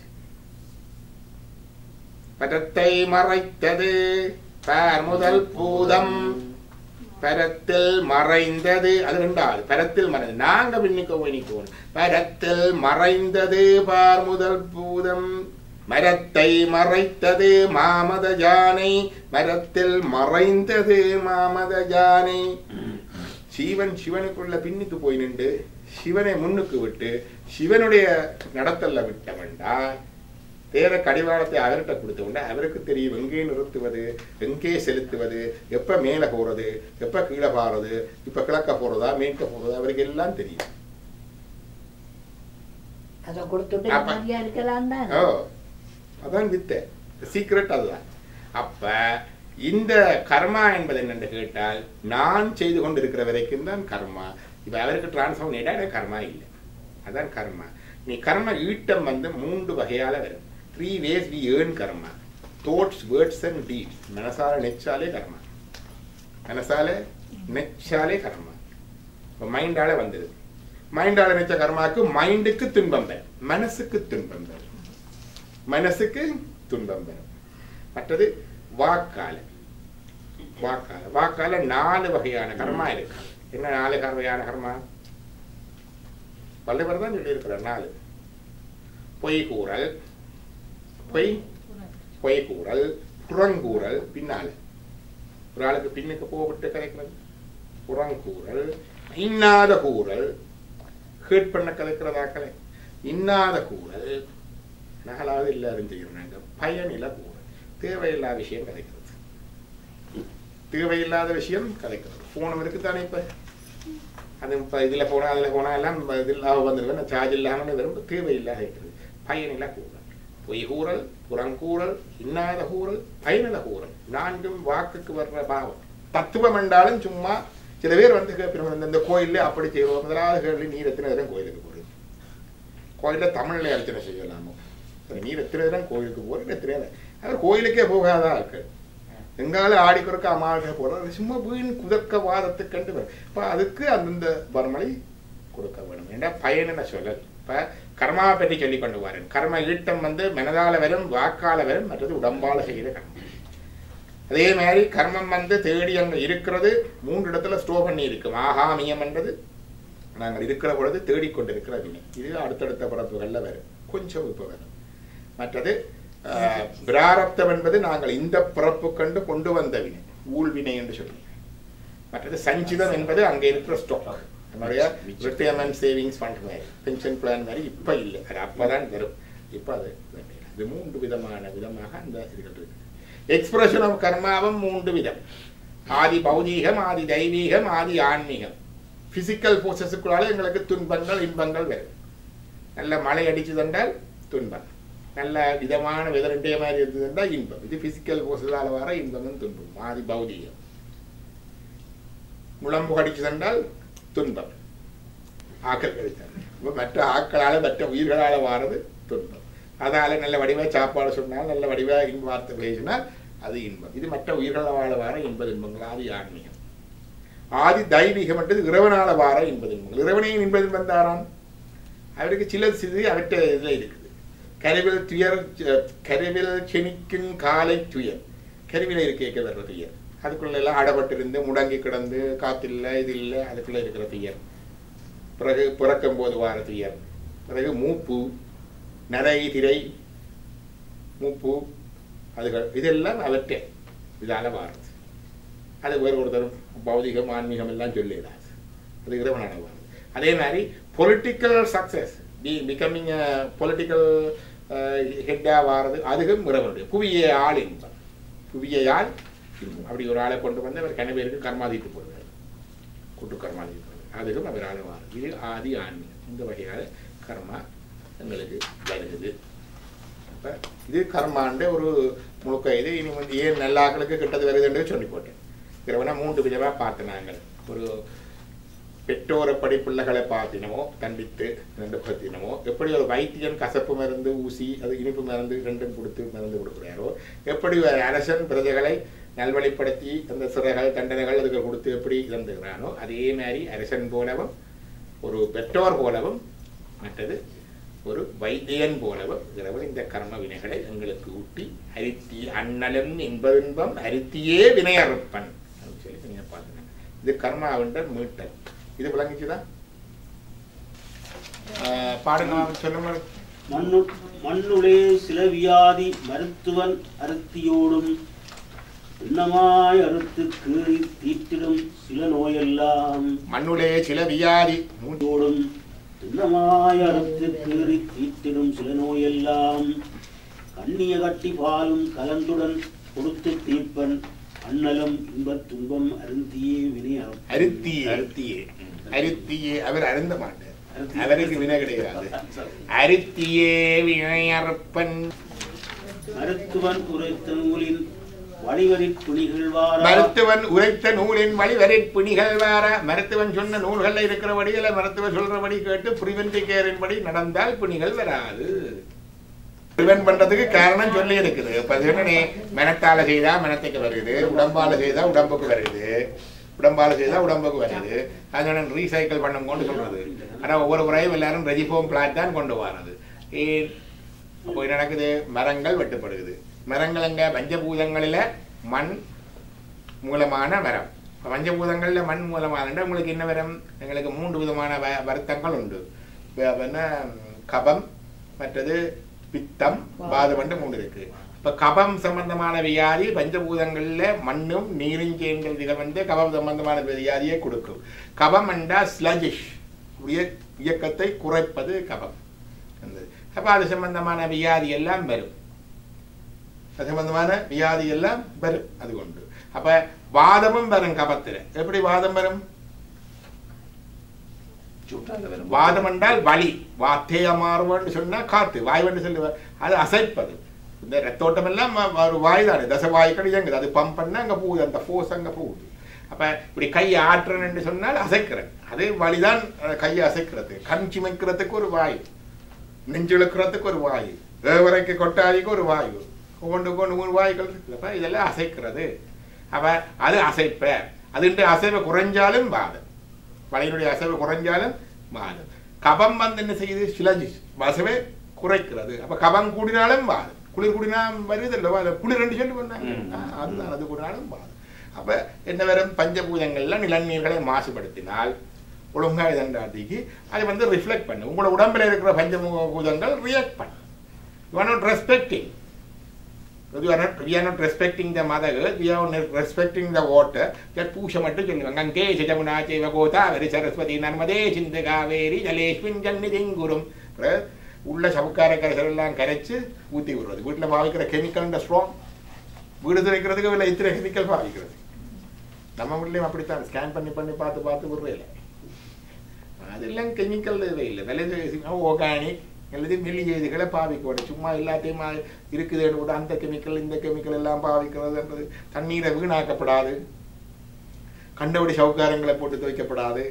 பரத்தை மறைத்தது பார் முதல் பூதம் பரத்தில் மறைந்தது அது ரெண்டாவது பரத்தில் மறைந்தது நாங்க பின்னுக்கு போய் நிற்கணும் பரத்தில் மறைந்தது பார் முதல் பூதம் மரத்தை மறைத்தது மாமத யானை மரத்தில் மறைந்தது மாமத யானை சிவன் சிவனுக்குள்ள பின்னுக்கு போய் நின்று சிவனை முன்னுக்கு விட்டு சிவனுடைய நடத்தல்ல விட்டவன்டா தேர கடிவாளத்தை அவர்கிட்ட கொடுத்தவொண்டா அவருக்கு தெரியும் எங்கே நிறுத்துவது எங்கே செலுத்துவது எப்ப மேல போறது எப்ப கீழே பாறது இப்ப கிழக்க போறதா மேற்க போறதா அவருக்கு எல்லாம் தெரியும் அதை கொடுத்துட்டு அப்ப- நிம்மதியா இருக்கலாம் தான் ஓ அதான் வித்தை சீக்ரெட் அதுதான் அப்ப இந்த கர்மா என்பது என்னென்று கேட்டால் நான் செய்து கொண்டிருக்கிற வரைக்கும் தான் கர்மா இப்ப அவருக்கு டிரான்ஸ்ஃபார்ம் நேடா கர்மா இல்லை அதான் கர்மா நீ கர்ம ஈட்டம் வந்து மூன்று வகையால வரும் three ways we earn karma thoughts words and deeds மனசால நெச்சாலே கர்மா மனசால நெச்சாலே கர்மா இப்போ மைண்டால வந்தது மைண்டால நினைச்ச கர்மாக்கு மைண்டுக்கு துன்பம் வரும் மனசுக்கு துன்பம் வரும் மனசுக்கு துன்பம் வரும் மற்றது வாக்கால வாக்கால வாக்கால நாலு வகையான கர்மா இருக்கு என்ன நாலு வகையான கர்மா வள்ளுவர் தான் சொல்லியிருக்கிறார் நாலு பொய் கூறல் பொய் பொய் கூறல் புறங்கூறல் பின்னால ஒரு ஆளுக்கு பின்னுக்கு போகவிட்டு கதைக்கிறது புறங்கூறல் இன்னாத கூறல் ஹேட் பண்ண கதைக்கிறதாக்களை இன்னாத கூறல் நாலாவது எல்லாரும் செய்யறாங்க பயனில கூறல் தேவையில்லாத விஷயம் கதைக்கிறது தேவையில்லாத விஷயம் கதைக்கிறது போனும் இருக்குதானே இப்ப அது இப்போ இதில் போனால் அதில் போனால் எல்லாம் இதில் வந்துடுவேன் சார்ஜ் இல்லாமல் வரும் தேவையில்லாத இருக்கிறது பயனில கூறல் பொய் கூறல் புறங்கூறல் இன்னாத கூறல் பயனில கூறல் நான்கும் வாக்குக்கு வர்ற பாவம் தத்துவம் என்றாலும் சும்மா சில பேர் வந்து கேட்பிருவாங்க இந்த- இந்த கோயில்ல அப்படி செய்வோம் முதலாவது கேள்வி நீர் எத்தனை தரம் கோயிலுக்கு போறது கோயில்ல தமிழ்ல அர்ச்சனை செய்யலாமோ சரி, நீர் எத்தனை தரம் கோயிலுக்கு போறது எத்தனை தரம் அவர் கோயிலுக்கே போகாத ஆட்கள் எங்கால ஆடி குறுக்க அமாவாசை போடுறது சும்மா வீண் குதர்க்க வாதத்துக்கு கண்டு வரும் இப்போ அதுக்கு அந்தந்த வர்மலை கொடுக்க வேணும் ஏன்னா பயனின சொல்லல் இப்போ கர்மாவை பற்றி சொல்லி கொண்டு வரேன் கர்ம ஈட்டம் வந்து மனதால வரும் வாக்கால வரும் மற்றது உடம்பால செய்கிற கர்மம் அதே மாதிரி கர்மம் வந்து தேடி அங்க இருக்கிறது மூன்று இடத்துல ஸ்டோர் பண்ணி இருக்கும் ஆகாமியம் என்றது நாங்கள் இருக்கிற பொழுது தேடிக்கொண்டிருக்கிற வினை இது அடுத்தடுத்த பிறப்புகள்ல வரும் கொஞ்சம் இப்போ வரும் மற்றது ஆஹ், பிராரப்தம் என்பது நாங்கள் இந்த பிறப்பு கண்டு கொண்டு வந்த வினை ஊழ்வினை என்று சொல்லுவோம் மற்றது சஞ்சிதம் என்பது அங்கே இருக்கிற ஸ்டாக் நம்மளுடைய ரிட்டையர்மெண்ட் சேவிங்ஸ் ஃபண்ட் மாதிரி பென்ஷன் பிளான் மாதிரி இப்போ இல்லை அது அப்பதான் வரும் இப்போ அது இல்லை. இது மூன்று விதமான விதமாக அந்த இதுகள் இருக்கு எக்ஸ்பிரஷன் ஆஃப் கர்மாவும் மூன்று விதம் ஆதி பௌதீகம் ஆதி தெய்வீகம் ஆதி ஆன்மீகம் பிசிக்கல் ஃபோர்ஸஸுக்குள்ளால எங்களுக்கு துன்பங்கள் இன்பங்கள் வரும் நல்ல மழை அடிச்சதென்றால் துன்பம் நல்ல விதமான விதரண்டிய மாதிரி இருந்ததுஎன்றால் இன்பம் இது பிசிக்கல் ஃபோர்ஸஸால் வர இன்பமும் துன்பம் ஆதி பௌதீகம் முழம்பு கடிச்சதென்றால் துன்பம் ஆக்கள் கடித்தல் இப்போ மற்ற ஆக்களால் மற்ற உயிர்களால் வாரது துன்பம் அதால நல்ல வடிவா சாப்பாடு சொன்னால் நல்ல வடிவா இன்ப வார்த்தை பேசினால் அது இன்பம் இது மற்ற உயிர்களால் வாழ வார இன்ப இன்பங்கள் ஆதி ஆன்மீகம் ஆதி தெய்வீகம் என்றது இறைவனால வார இன்ப இன்பங்கள் இறைவனையும் இன்ப இன்பம் தாரான் அவருக்கு சில சிறு அவற்ற இதில் இருக்குது கருவில் துயர் அஹ், கருவில் செனிக்கும் காலை துயர் கருவில இருக்க வர்ற துயர் அதுக்குள்ள எல்லாம் அடப்பட்டிருந்து முடங்கி கிடந்து காத்தில்ல இது இல்லை அதுக்குள்ள இருக்கிற துயர் பிறகு பிறக்கும் போது வார துயர் பிறகு மூப்பு நரை திரை மூப்பு அதுகள் இதெல்லாம் அவற்றை இதால வாரது அது வேறு ஒருத்தர் பௌதிகம் ஆன்மீகம் எல்லாம் சொல்லிடாது அது இறைவனான வாரது அதே மாதிரி political success be becoming political ஹெட்டாக வாரது அதுவும் இறைவனுடைய புவிய ஆள் என்பார் புவிய ஆள் இன்பம். அப்படி ஒரு ஆளை கொண்டு வந்து அவர் கனவேருக்கு கர்மாதித்து போடுவார் கூட்டு கர்மாதித்து போடுவார் அதுவும் அவர் ஆள் வாரது இது ஆதி ஆன்மீகம் இந்த வகையாக கர்மா எங்களுக்கு வருகிறது அப்ப இது கர்மாண்ட ஒரு முழுக்க இது இனி வந்து ஏன் நல்ல ஆக்களுக்கு கிட்டது வருதுன்னு சொல்லி போட்டேன் இறைவனை மூன்று விதமாக பார்த்து நாங்கள் ஒரு பெற்றோரை படி பிள்ளைகளை பார்த்தினமோ தண்டித்து ரெண்டு பார்த்தினமோ எப்படி ஒரு வைத்தியன் கசப்பு மருந்து ஊசி அது இனிப்பு மருந்து ரெண்டும் கொடுத்து மருந்து கொடுக்குறாரோ எப்படி ஒரு அரசன் பிரஜைகளை நல்வழிப்படுத்தி அந்த சிறைகள் தண்டனைகள் அதுக்கு கொடுத்து எப்படி இறந்துகிறானோ அதே மாதிரி அரசன் போலவும் ஒரு பெற்றோர் போலவும் மற்றது ஒரு வைத்தியன் போலவும் இறைவன் இந்த கர்ம வினைகளை எங்களுக்கு ஊட்டி அரித்தி அண்ணலும் இன்பதின்பம் அரித்தியே வினை அறுப்பன் அப்படின்னு சொல்லி நீங்க பார்த்துங்க இது கர்மாவின்ற மீட்டல் இது விளங்கிச்சுதா ஆஹ் பாடுங்க சொல்லுங்க மண்ணு மண்ணுளே சில வியாதி மருத்துவன் அருத்தியோடும் எண்ணமாய் அறுத்து கீறி தீட்டிடும் சில நோயெல்லாம் மண்ணுலே சில வியாதி மூன்று ஓடும் எண்ணமாய் அறுத்து கீறி தீட்டிடும் சில நோயெல்லாம் கண்ணிய கட்டி பாலும் கலந்துடன் கொடுத்து தீர்ப்பன் அண்ணலும் இன்பத் துன்பம் அருந்தியே வினையாகும் அருத்தியே அருத்தியே அருத்தியே அவர் அருந்த மாட்டார் அவருக்கு வினை கிடையாது அருத்தியே வினை அறுப்பன் மருத்துவன் உரைத்த நூலின் வழிவரி துணிகள் வாரா மருத்துவன் உரைத்த நூலின் வழி வரைப்பு நிகழ்வார மருத்துவன் சொன்ன நூல்கள்ல இருக்கிறபடியில மருத்துவன் சொல்றபடி கேட்டு பிரிவென்டி கேரின் படி நடந்தால் புனிகள் வராது ப்ரிவென்ட் பண்றதுக்கு காரணம் சொல்லி இருக்குது இப்ப அது என்ன நீ மெனத்தால செய்தா மெனத்துக்கு வருது உடம்பால செய்தா உடம்புக்கு வருது உடம்பால செய்தா உடம்புக்கு வருது அதனால ரீசைக்கிள் பண்ணும் கொண்டு சொல்றது ஆனா ஒவ்வொரு முறையும் எல்லாரும் ரெஜிஃபோம் பிளாட் தான் கொண்டு வர்றது ஏன் அப்போ என்ன நடக்குது மரங்கள் வெட்டப்படுகிறது மரங்கள் எங்க பஞ்சபூதங்களில மண் மூலமான மரம் இப்ப பஞ்சபூதங்கள்ல மண் மூலமான உங்களுக்கு என்ன வரும் எங்களுக்கு மூன்று விதமான வ- வருத்தங்கள் உண்டு இப்ப என்ன கபம் மற்றது பித்தம் வாதம் என்று மூணு இருக்கு இப்ப கபம் சம்பந்தமான வியாதி பஞ்சபூதங்கள்ல மண்ணும் நீரும் சேர்ந்த இதை வந்து கபம் சம்பந்தமான வியாதியை கொடுக்கும் கபம் என்றா ஸ்லஜிஷ் இயக்கத்தை குறைப்பது கபம் அந்த அப்ப அது சம்பந்தமான வியாதி எல்லாம் வரும் அது சம்பந்தமான வியாதி எல்லாம் வரும் அது கொண்டு அப்ப வாதமும் வரும் கபத்துல எப்படி வாதம் வரும் சுட்டால வரும் வாதம் என்றால் வலி வாத்தே அமாறுவன்னு சொன்னா காத்து வாய்வன்னு சொல்லுவார் அது அசைப்பது இந்த ரத்தோட்டம் எல்லாம் வ- ஒரு வாய் தானே தச வாய்க்கள் இயங்குது அது பம்ப் பண்ணா அங்க போகுது அந்த ஃபோர்ஸ் அங்க போகுது அப்ப இப்படி கையை ஆட்டுறேன்னு சொன்னால் அசைக்கிறேன் அது வலிதான் அஹ், கையை அசைக்கிறது கண் சிமைக்கிறதுக்கு ஒரு வாயு நெஞ்சு இழுக்கிறதுக்கு ஒரு வாயு ஏவரைக்கு கொட்டாதிக்கு ஒரு வாயு கொண்டு கொண்டு மூணு வாயுக்கள் இருக்குது அப்ப இதெல்லாம் அசைக்கிறது அப்ப அது அசைப்ப அதுண்டு அசைவை குறைஞ்சாலும் வாதம் வலையினுடைய அசைவு குறைஞ்சாலும் வாதம் கபம் வந்து என்ன செய்யுது சிலஜி அசைவை குறைக்கிறது அப்ப கபம் கூடினாலும் வாதம் குளிர் கூடினா வருது இல்லை வாதம் குளிர் ரெண்டு சொல்லி பண்ணாங்க ம். ஆ, அதுதான் அது கூடினாலும் வாதம் அப்ப என்ன வரும் பஞ்சபூதங்கள்ல நிலநீர்களை மாசுபடுத்தினால் ஒழுங்கா இதண்டாதிக்கு அது வந்து ரிஃப்ளெக்ட் பண்ணு உங்களோட உடம்புல இருக்கிற பஞ்சபூதங்கள் ரியாக்ட் பண்ணு you are not respecting we are not we are not respecting the mother earth we are not respecting the water that பூஷ மட்டும் சொல்லுவாங்க அங்கே ஜமுனா சேவ கோதாவரி சரஸ்வதி நர்மதே சிந்து காவேரி ஜலேஸ்மின் ஜன்னிதிங்குரும் அப்புறம் உள்ள சவுக்கார கரைசல் எல்லாம் கரைச்சு ஊத்தி விடுறது வீட்டுல பாவிக்கிற கெமிக்கல் ஸ்ட்ராங் வீடு துடைக்கிறதுக்கு இல்லை இத்தனை கெமிக்கல் பாவிக்கிறது நம்ம வீட்லயும் அப்படித்தான் ஸ்கேன் பண்ணி பண்ணி பார்த்து பார்த்து விடுறதில்ல அதெல்லாம் கெமிக்கல் இல்லை விலை ஆர்கானிக் அல்லது மெல்லி செய்திகளை பாவிக்கணும் சும்மா எல்லாத்தையும் மா- இருக்குதுன்னு கூட அந்த கெமிக்கல் இந்த கெமிக்கல் எல்லாம் பாவிக்கிறதுன்றது தண்ணீரை வீணாக்கப்படாது கண்டபடி சவுக்காரங்களை போட்டு துவைக்கப்படாது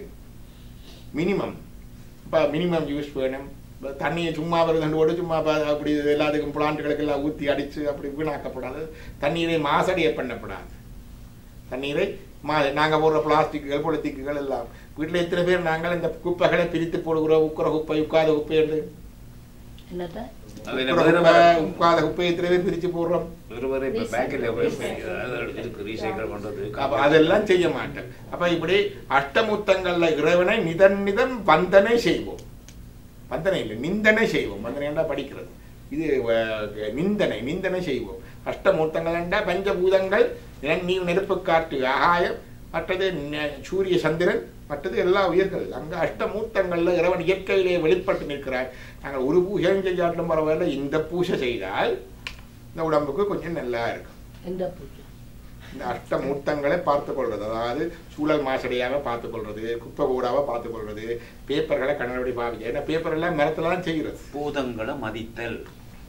மினிமம் இப்போ மினிமம் யூஸ் வேணும் இப்ப தண்ணியை சும்மா வருதுன்னு கூட சும்மா ப- அப்படி எல்லாத்துக்கும் பிளான்ட்டுகளுக்கு எல்லாம் ஊற்றி அடித்து அப்படி வீணாக்கப்படாது தண்ணீரை மாசடைய பண்ணப்படாது தண்ணீரை மா நாங்கள் போடுற பிளாஸ்டிக்குகள் பொலித்திக்குகள் எல்லாம் வீட்டில் எத்தனை பேர் நாங்கள் இந்த குப்பைகளை பிரித்து போடுகிறோம் உக்குற குப்பை உட்காத குப்பை என்று என்னத்த அது என்ன உக்குற வேற குப்பை வேற- உட்காத குப்பை எத்தனை பேர் பிரித்து போடுறோம் வேற வேற இப்ப பேக்கெட்ல இருக்கு ரீசைக்கிள் பண்றது அப்ப அதெல்லாம் செய்ய மாட்டேன் அப்ப இப்படி அஷ்டமுத்தங்கள்ல இறைவனை நிதன் நிதன் வந்தனை செய்வோம் வந்தனை இல்லை நிந்தனை செய்வோம் வந்தனை படிக்கிறது இது அஹ், நிந்தனை நிந்தனை செய்வோம் அஷ்டமூர்த்தங்கள் என்றா பஞ்சபூதங்கள் நில- நீர் நெருப்பு காற்று ஆகாயம் மற்றது ந- சூரிய சந்திரன் மற்றது எல்லா உயிர்கள் அங்க அஷ்டமூர்த்தங்கள்ல இறைவன் இயற்கையிலே வெளிப்பட்டு நிற்கிறார் நாங்கள் ஒரு பூஜையும் செய்யாட்டிலும் பரவாயில்ல இந்த பூஜை செய்தால் இந்த உடம்புக்கு கொஞ்சம் நல்லா இருக்கும் எந்த பூஜை இந்த அஷ்டமூர்த்தங்களை பார்த்து கொள்வது அதாவது சூழல் மாசடையாம பார்த்து கொள்றது குப்பை கூடாம பார்த்து கொள்றது பேப்பர்களை கண்ணபடி பாவிக்க ஏன்னா பேப்பர் எல்லாம் மரத்துல தான் செய்கிறது பூதங்களை மதித்தல்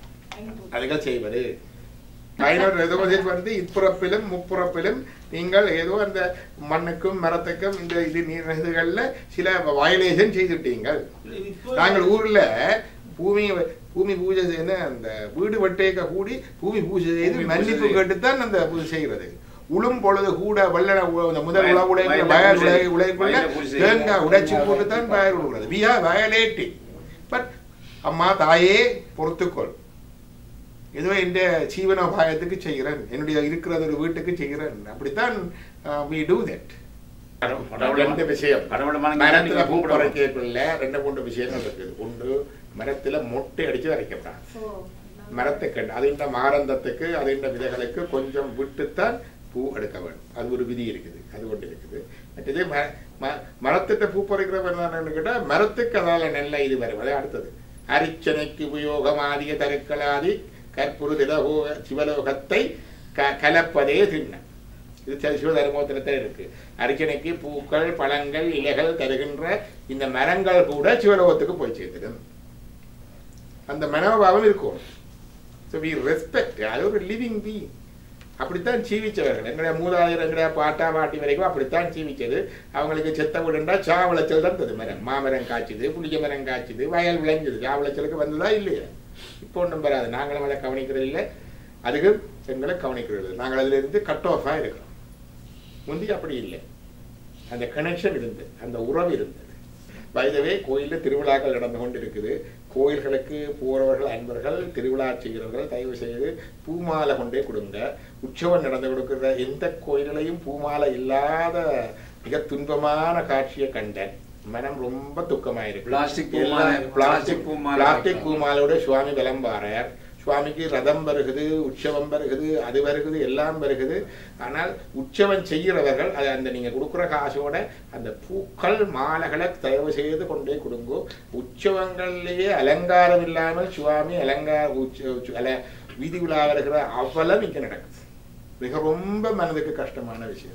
அதுகள் செய்வது பயனோட ரெசர்வேஷன் வந்து இப்புறப்பிலும் முப்புறப்பிலும் நீங்கள் ஏதோ அந்த மண்ணுக்கும் மரத்துக்கும் இந்த இது நீர் இதுகள்ல சில வயலேஷன் செய்துட்டீங்கள் நாங்கள் ஊர்ல பூமி பூமி பூஜை என்ன அந்த வீடு வெட்டேக்க கூடி பூமி பூஜை செய்து பூமி பூஜை மன்னிப்பு செய்து. கேட்டுத்தான் அந்த பூஜை செய்கிறது உளும் பொழுது கூட வெள்ள அந்த முதல் வயல்- உழவு உழைக்கிற வயல்ல வயல் பூஜை. உழை உழைக்குள்ள வயல்ல பூஜை செய்து. தேங்காய் உடைச்சு போட்டு தான் பயிர் விடுகிறது வி ஆர் வயலேட்டிங் பட் அம்மா தாயே பொறுத்துக்கொள் ஏதோ என் ஜீவனோபாயத்துக்கு செய்கிறேன் என்னுடைய இருக்கிறது ஒரு வீட்டுக்கு செய்கிறேன் அப்படித்தான் வி டூ தட் ரெண்டு விஷயம் கடவுளமான மரத்துல பூ கூப்பிடுறோம் பறிக்கக்குள்ள ரெண்டு மூன்று விஷயங்கள் இருக்குது ஒன்று மரத்துல மொட்டை அடிச்சு வரைக்கப்படாது மரத்துக்கு அதுண்ட மாரந்தத்துக்கு அதுண்ட விதைகளுக்கு கொஞ்சம் விட்டுத்தான் பூ எடுக்க வேண்டும் அது ஒரு விதி இருக்குது அது ஒன்று இருக்குது மற்றது ம ம- மரத்திட்ட பூ பறிக்கிறவன் கேட்டா மரத்துக்கு அதால நல்ல இது வரும் அதே அடுத்தது அரிச்சனைக்கு உபயோகமாதிய தருக்கலாதி கற்புரு திலகோக சிவலோகத்தை க கலப்பதே திண்ண இது சி- சிவதர்மோத்திரத்தில் இருக்கு அரிச்சனைக்கு பூக்கள் பழங்கள் இலைகள் தருகின்ற இந்த மரங்கள் கூட சிவலோகத்துக்கு போய் சேர்த்துடும் அந்த மனோபாவம் இருக்கும் ஸோ வி ரெஸ்பெக்ட் அது ஒரு லிவிங் பீயிங் அப்படித்தான் ஜீவிச்சவர்கள் எங்களுடைய மூதாதையர் எங்களுடைய பாட்டா பாட்டி வரைக்கும் அப்படித்தான் ஜீவிச்சது அவங்களுக்கு செத்த வீடுண்டா சா விளைச்சல் தான் தது மரம் மாமரம் காய்ச்சுது புளிய மரம் காய்ச்சுது வயல் விளைஞ்சது சா விளைச்சலுக்கு வந்ததா இல்லையா இப்போ ஒன்றும் வராது நாங்களும் அதை கவனிக்கிறது இல்லை அதுக்கு எங்களை கவனிக்கிறது இல்லை. நாங்கள் அதுல இருந்து கட் ஆஃபாக இருக்கிறோம் முந்தி அப்படி இல்லை அந்த கனெக்ஷன் இருந்து அந்த உறவு இருந்தது வைதவே கோயிலில் திருவிழாக்கள் நடந்து கொண்டு இருக்குது கோயில்களுக்கு போறவர்கள் அன்பர்கள் திருவிழா செய்கிறவர்கள் தயவு செய்து பூமாலை கொண்டே கொடுங்க உற்சவம் நடந்து கொடுக்கிற எந்த கோயிலையும் பூமாலை இல்லாத மிக துன்பமான காட்சியை கண்டேன் மனம் ரொம்ப துக்கமாயிருக்கு பிளாஸ்டிக் பூமாலை, பிளாஸ்டிக் பூமாலை பிளாஸ்டிக் பூமாலோட சுவாமி விளம்பாரார் சுவாமிக்கு ரதம் வருகுது உற்சவம் வருகுது அது வருகுது எல்லாம் வருகுது ஆனால் உற்சவம் செய்கிறவர்கள் அது அந்த நீங்க கொடுக்குற காசோட அந்த பூக்கள் மாலைகளை தயவு செய்து கொண்டே கொடுங்கோ உற்சவங்கள்லயே அலங்காரம் இல்லாமல் சுவாமி அலங்கார உச்ச உச்ச- அல வீதி விழா வருகிற அவலம் இங்க நடக்குது மிக ரொம்ப மனதுக்கு கஷ்டமான விஷயம்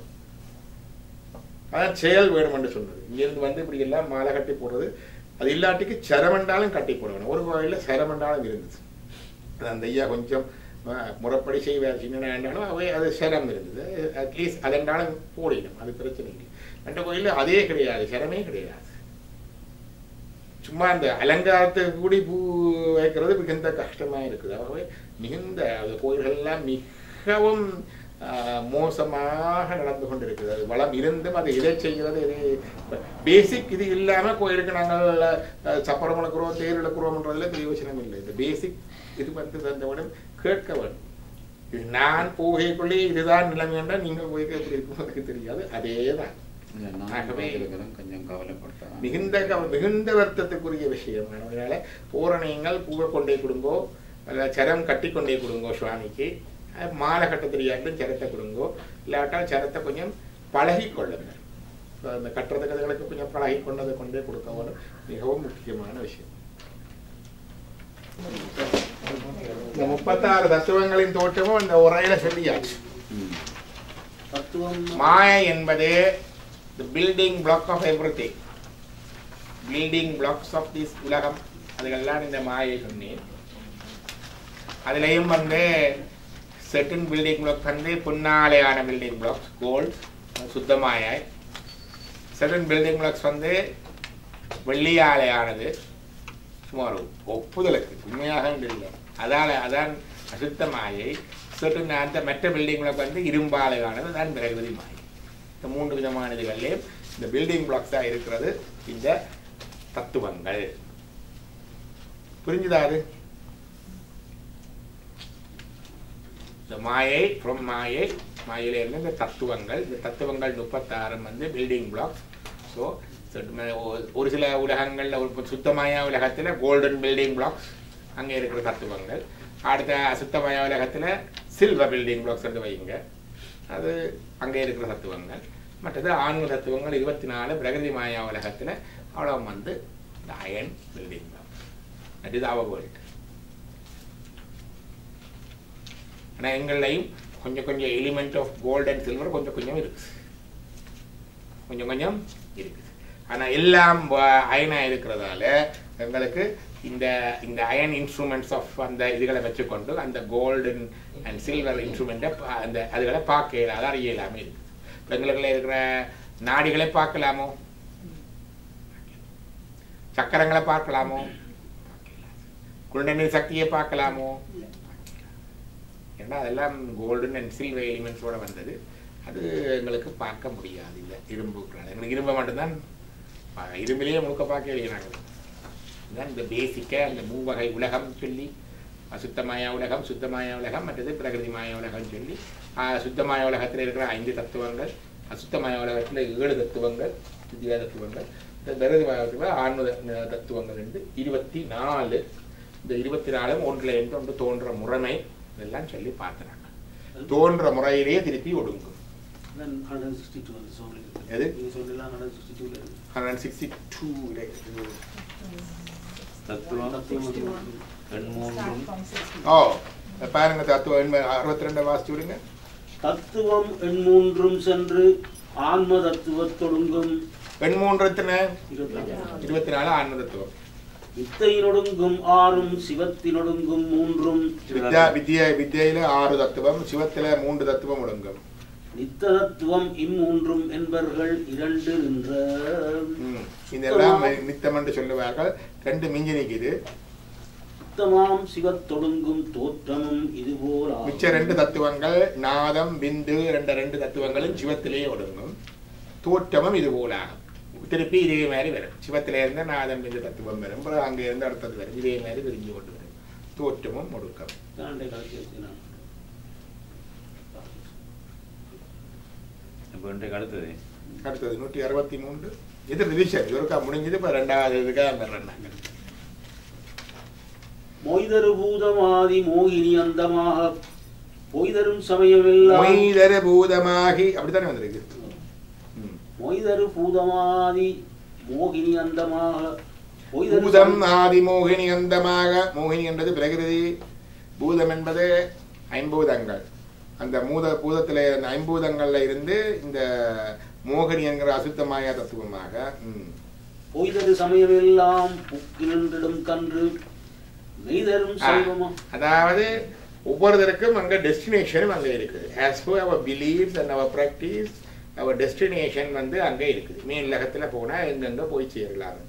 அதான் செயல் வேணும் என்று சொன்னது இங்கிருந்து வந்து இப்படி எல்லாம் மாலை கட்டி போடுறது அது இல்லாட்டிக்கு சரமண்டாலும் கட்டி போடணும் ஒரு கோயிலில் சரமண்டாலும் இருந்துச்சு அது அந்த ஐயா கொஞ்சம் அஹ், முறைப்படி செய்வார் சின்ன ஆண்டாலும் அவை அது சரம் இருந்தது அட்லீஸ்ட் அதென்றாலும் போடிடும் அது பிரச்சனை இல்லை ரெண்டு கோயிலில் அதே கிடையாது சரமே கிடையாது சும்மா அந்த அலங்காரத்துக்கு கூடி பூ வைக்கிறது மிகுந்த கஷ்டமா இருக்குது ஆகவே மிகுந்த அந்த கோயில்கள்லாம் மிகவும் ஆஹ், மோசமாக நடந்து கொண்டிருக்குது அது வளம் இருந்தும் அதை இதை செய்கிறது இது பேசிக் இது இல்லாம கோயிலுக்கு நாங்கள் அஹ், சப்பரம் இழக்கிறோம் தேர் இழக்கிறோம்ன்றதுல பிரயோஜனம் இல்லை இந்த பேசிக் இது வந்து தந்தவுடன் கேட்க வேண்டும் இது நான் போகைக்குள்ளே இதுதான் நிலைமை என்றால் நீங்கள் போய் எப்படி இருக்கும் எனக்கு தெரியாது அதே தான் ஆகவே கொஞ்சம் கவலைப்பட்டேன் மிகுந்த கவ- மிகுந்த வருத்தத்துக்குரிய விஷயம் அதனால பூரணீங்கள் பூவை கொண்டே கொடுங்கோ அல்ல சரம் கட்டி கொண்டே கொடுங்கோ சுவாமிக்கு அஹ் மாலை கட்ட தெரியாட்டும் சரத்தை கொடுங்கோ இல்லாட்டால் சரத்தை கொஞ்சம் பழகி கொள்ளுங்க So, அந்த கட்டுறதுக்கு அதுகளுக்கு கொஞ்சம் பழகி கொண்டதை கொண்டே கொடுக்க வேணும் மிகவும் முக்கியமான விஷயம் இந்த முப்பத்தாறு தத்துவங்களின் தோற்றமும் இந்த உரையில சொல்லியாச்சு தத்துவம் மாயை என்பது the building block of everything building blocks of this உலகம் அதுகெல்லாம் இந்த மாயை சொன்னேன் அதுலேயும் வந்து செட்டின் பில்டிங் பிளாக் வந்து புன்னாலையான பில்டிங் பிளாக்ஸ் கோல்ட் சுத்தமாயாய் செட்டின் பில்டிங் பிளாக்ஸ் வந்து வெள்ளியாலையானது சுமார் ஒப்புதலுக்கு உண்மையாக இல்லை அதால அதான் அசுத்த மாயை certain அந்த மற்ற பில்டிங்களுக்கு வந்து இரும்பாலையானது தான் பிரகதி மாயை இந்த மூன்று விதமான இதுகளிலே இந்த பில்டிங் பிளாக்ஸாக இருக்கிறது இந்த தத்துவங்கள் புரிஞ்சுதா அது இந்த மாயை ஃப்ரம் மாயை மாயில இருந்து இந்த தத்துவங்கள் இந்த தத்துவங்கள் முப்பத்தாறும் வந்து பில்டிங் பிளாக்ஸ் ஸோ ஒரு சில உலகங்கள்ல ஒரு சுத்தமாய உலகத்துல கோல்டன் பில்டிங் பிளாக்ஸ் அங்க இருக்கிற தத்துவங்கள் அடுத்த அசுத்தமய உலகத்துல சில்வர் பில்டிங் பிளாக்ஸ் என்று வைங்க அது அங்கே இருக்கிற தத்துவங்கள் மற்றது ஆன்ம தத்துவங்கள் இருபத்தி நாலு பிரகதி மாயா உலகத்துல அவ்வளோ வந்து இந்த iron building blocks that is our world ஆனால் எங்கள்லையும் கொஞ்சம் கொஞ்சம் element of gold and silver கொஞ்சம் கொஞ்சம் இருக்கு கொஞ்சம் கொஞ்சம் இருக்குது ஆனால் எல்லாம் அயனாக இருக்கிறதால எங்களுக்கு இந்த இந்த அயன் இன்ஸ்ட்ருமெண்ட்ஸ் ஆஃப் அந்த இதுகளை வச்சுக்கொண்டு அந்த கோல்டன் அண்ட் சில்வர் இன்ஸ்ட்ருமெண்ட்டை அந்த அதுகளை பார்க்க இயலாத அறிய இல்லாமல் இருக்குது இப்ப எங்களுக்குள்ள இருக்கிற நாடிகளை பார்க்கலாமோ சக்கரங்களை பார்க்கலாமோ குண்டனி சக்தியை பார்க்கலாமோ ஏன்னா அதெல்லாம் கோல்டன் அண்ட் சில்வர் எலிமெண்ட்ஸோட வந்தது அது எங்களுக்கு பார்க்க முடியாது இல்லை இரும்புக்குறாங்க எங்களுக்கு இரும்பை மட்டும்தான் பா- இரும்பிலேயே முழுக்க பார்க்க எழுதினாங்க இதுதான் இந்த பேசிக்காக அந்த மூவகை உலகம் சொல்லி அசுத்தமாய உலகம் சுத்தமாய உலகம் மற்றது பிரகிருதிமாய உலகம் சொல்லி ஆஹ், சுத்தமாய உலகத்தில் இருக்கிற ஐந்து தத்துவங்கள் அசுத்தமாய உலகத்தில் ஏழு தத்துவங்கள் வித்யா தத்துவங்கள் இந்த பிரகிருதிமாய உலகத்தில் ஆன்ம த- தத்துவங்கள் என்று இருபத்தி நாலு இந்த இருபத்தி நாலும் ஒன்றில் இருந்து ஒன்று தோன்ற முறைமை இதெல்லாம் சொல்லி பார்த்துறாங்க தோன்ற முறையிலேயே திருப்பி ஒடுங்கும் ஹண்ட்ரட் சிக்ஸ்டி டூ அந்த சோழி எது? நீங்கள் சொல்லலாம் ஹண்ட்ரட் சிக்ஸ்டி டூவில் இருக்கு ஹண்ட்ரட் சிக்ஸ்டி டூ தத்துவம் எண் மூன்றும் ஓ இத பாருங்க தத்துவம் அறுபத்தி ரெண்டு வாசிச்சு விடுங்க தத்துவம் எண்மூன்றும் சென்று ஆன்ம தத்துவத்தொடுங்கும் பெண் மூன்றத்தின இருபத்தி இருபத்தி நாலு ஆன்ம தத்துவம் வித்தையினொடுங்கும் ஆறும் சிவத்தினொடுங்கும் மூன்றும் வித்யா வித்யா வித்யில ஆறு தத்துவம் சிவத்துல மூன்று தத்துவம் ஒடுங்கும் நித்த தத்துவம் இம்மூன்றும் என்பர்கள் இரண்டு நின்ற ம். இதெல்லாம் நித்தம் என்று சொல்லுவார்கள் ரெண்டு மிஞ்சி நிக்குது சுத்தமாம் சிவத்தொடுங்கும் தோற்றமும் இதுபோல் ஆகும். மிச்ச ரெண்டு தத்துவங்கள் நாதம் பிந்து ரெண்டு ரெண்டு தத்துவங்களும் சிவத்திலேயே ஒடுங்கும் தோற்றமும் இது போலாகும் திருப்பி இதே மாதிரி வரும் சிவத்திலே இருந்து நாதம் பிந்து தத்துவம் வரும் அப்புறம் அங்கே இருந்து அடுத்தது வரும் இதே மாதிரி விரிஞ்சு கொண்டு வரும் தோற்றமும் ஒடுக்கம் தாண்டை கலக்கி வச்சு நான் இப்போ இன்றைக்கு அடுத்தது அடுத்தது நூற்றி அறுபத்தி மூன்று இது ரிவிஷன் ஒருக்கா முடிஞ்சது இப்போ ரெண்டாவது இதுக்காக வர்றாங்க மொய்தரு பூதமாதி மோகினி அந்தமாக பொய்தரும் சமயமெல்லாம் மொய்தர பூதமாகி அப்படித்தானே வந்திருக்கு ம். மொய்தரு பூதமாதி மோகினி அந்தமாக பொய்தரு பூதம் சம- ஆதி மோகினி அந்தமாக மோகினி என்றது பிரகிருதி பூதம் என்பது ஐம்பூதங்கள் அந்த மூத பூதத்தில் அந்த ஐம்பூதங்கள்ல இருந்து இந்த மோகினி என்கிற அசுத்தமாய தத்துவமாக ம். பொய்தரு சமயமெல்லாம் புக்கி நின்றிடும் கன்று மெய்தரும் ஆ, சைவமா அதாவது ஒவ்வொருத்தருக்கும் அங்க டெஸ்டினேஷனும் அங்க இருக்குது as per our believes and our practice our destination வந்து அங்க இருக்குது மேல்லகத்துல போனா எங்கெங்க போய் சேரலாம்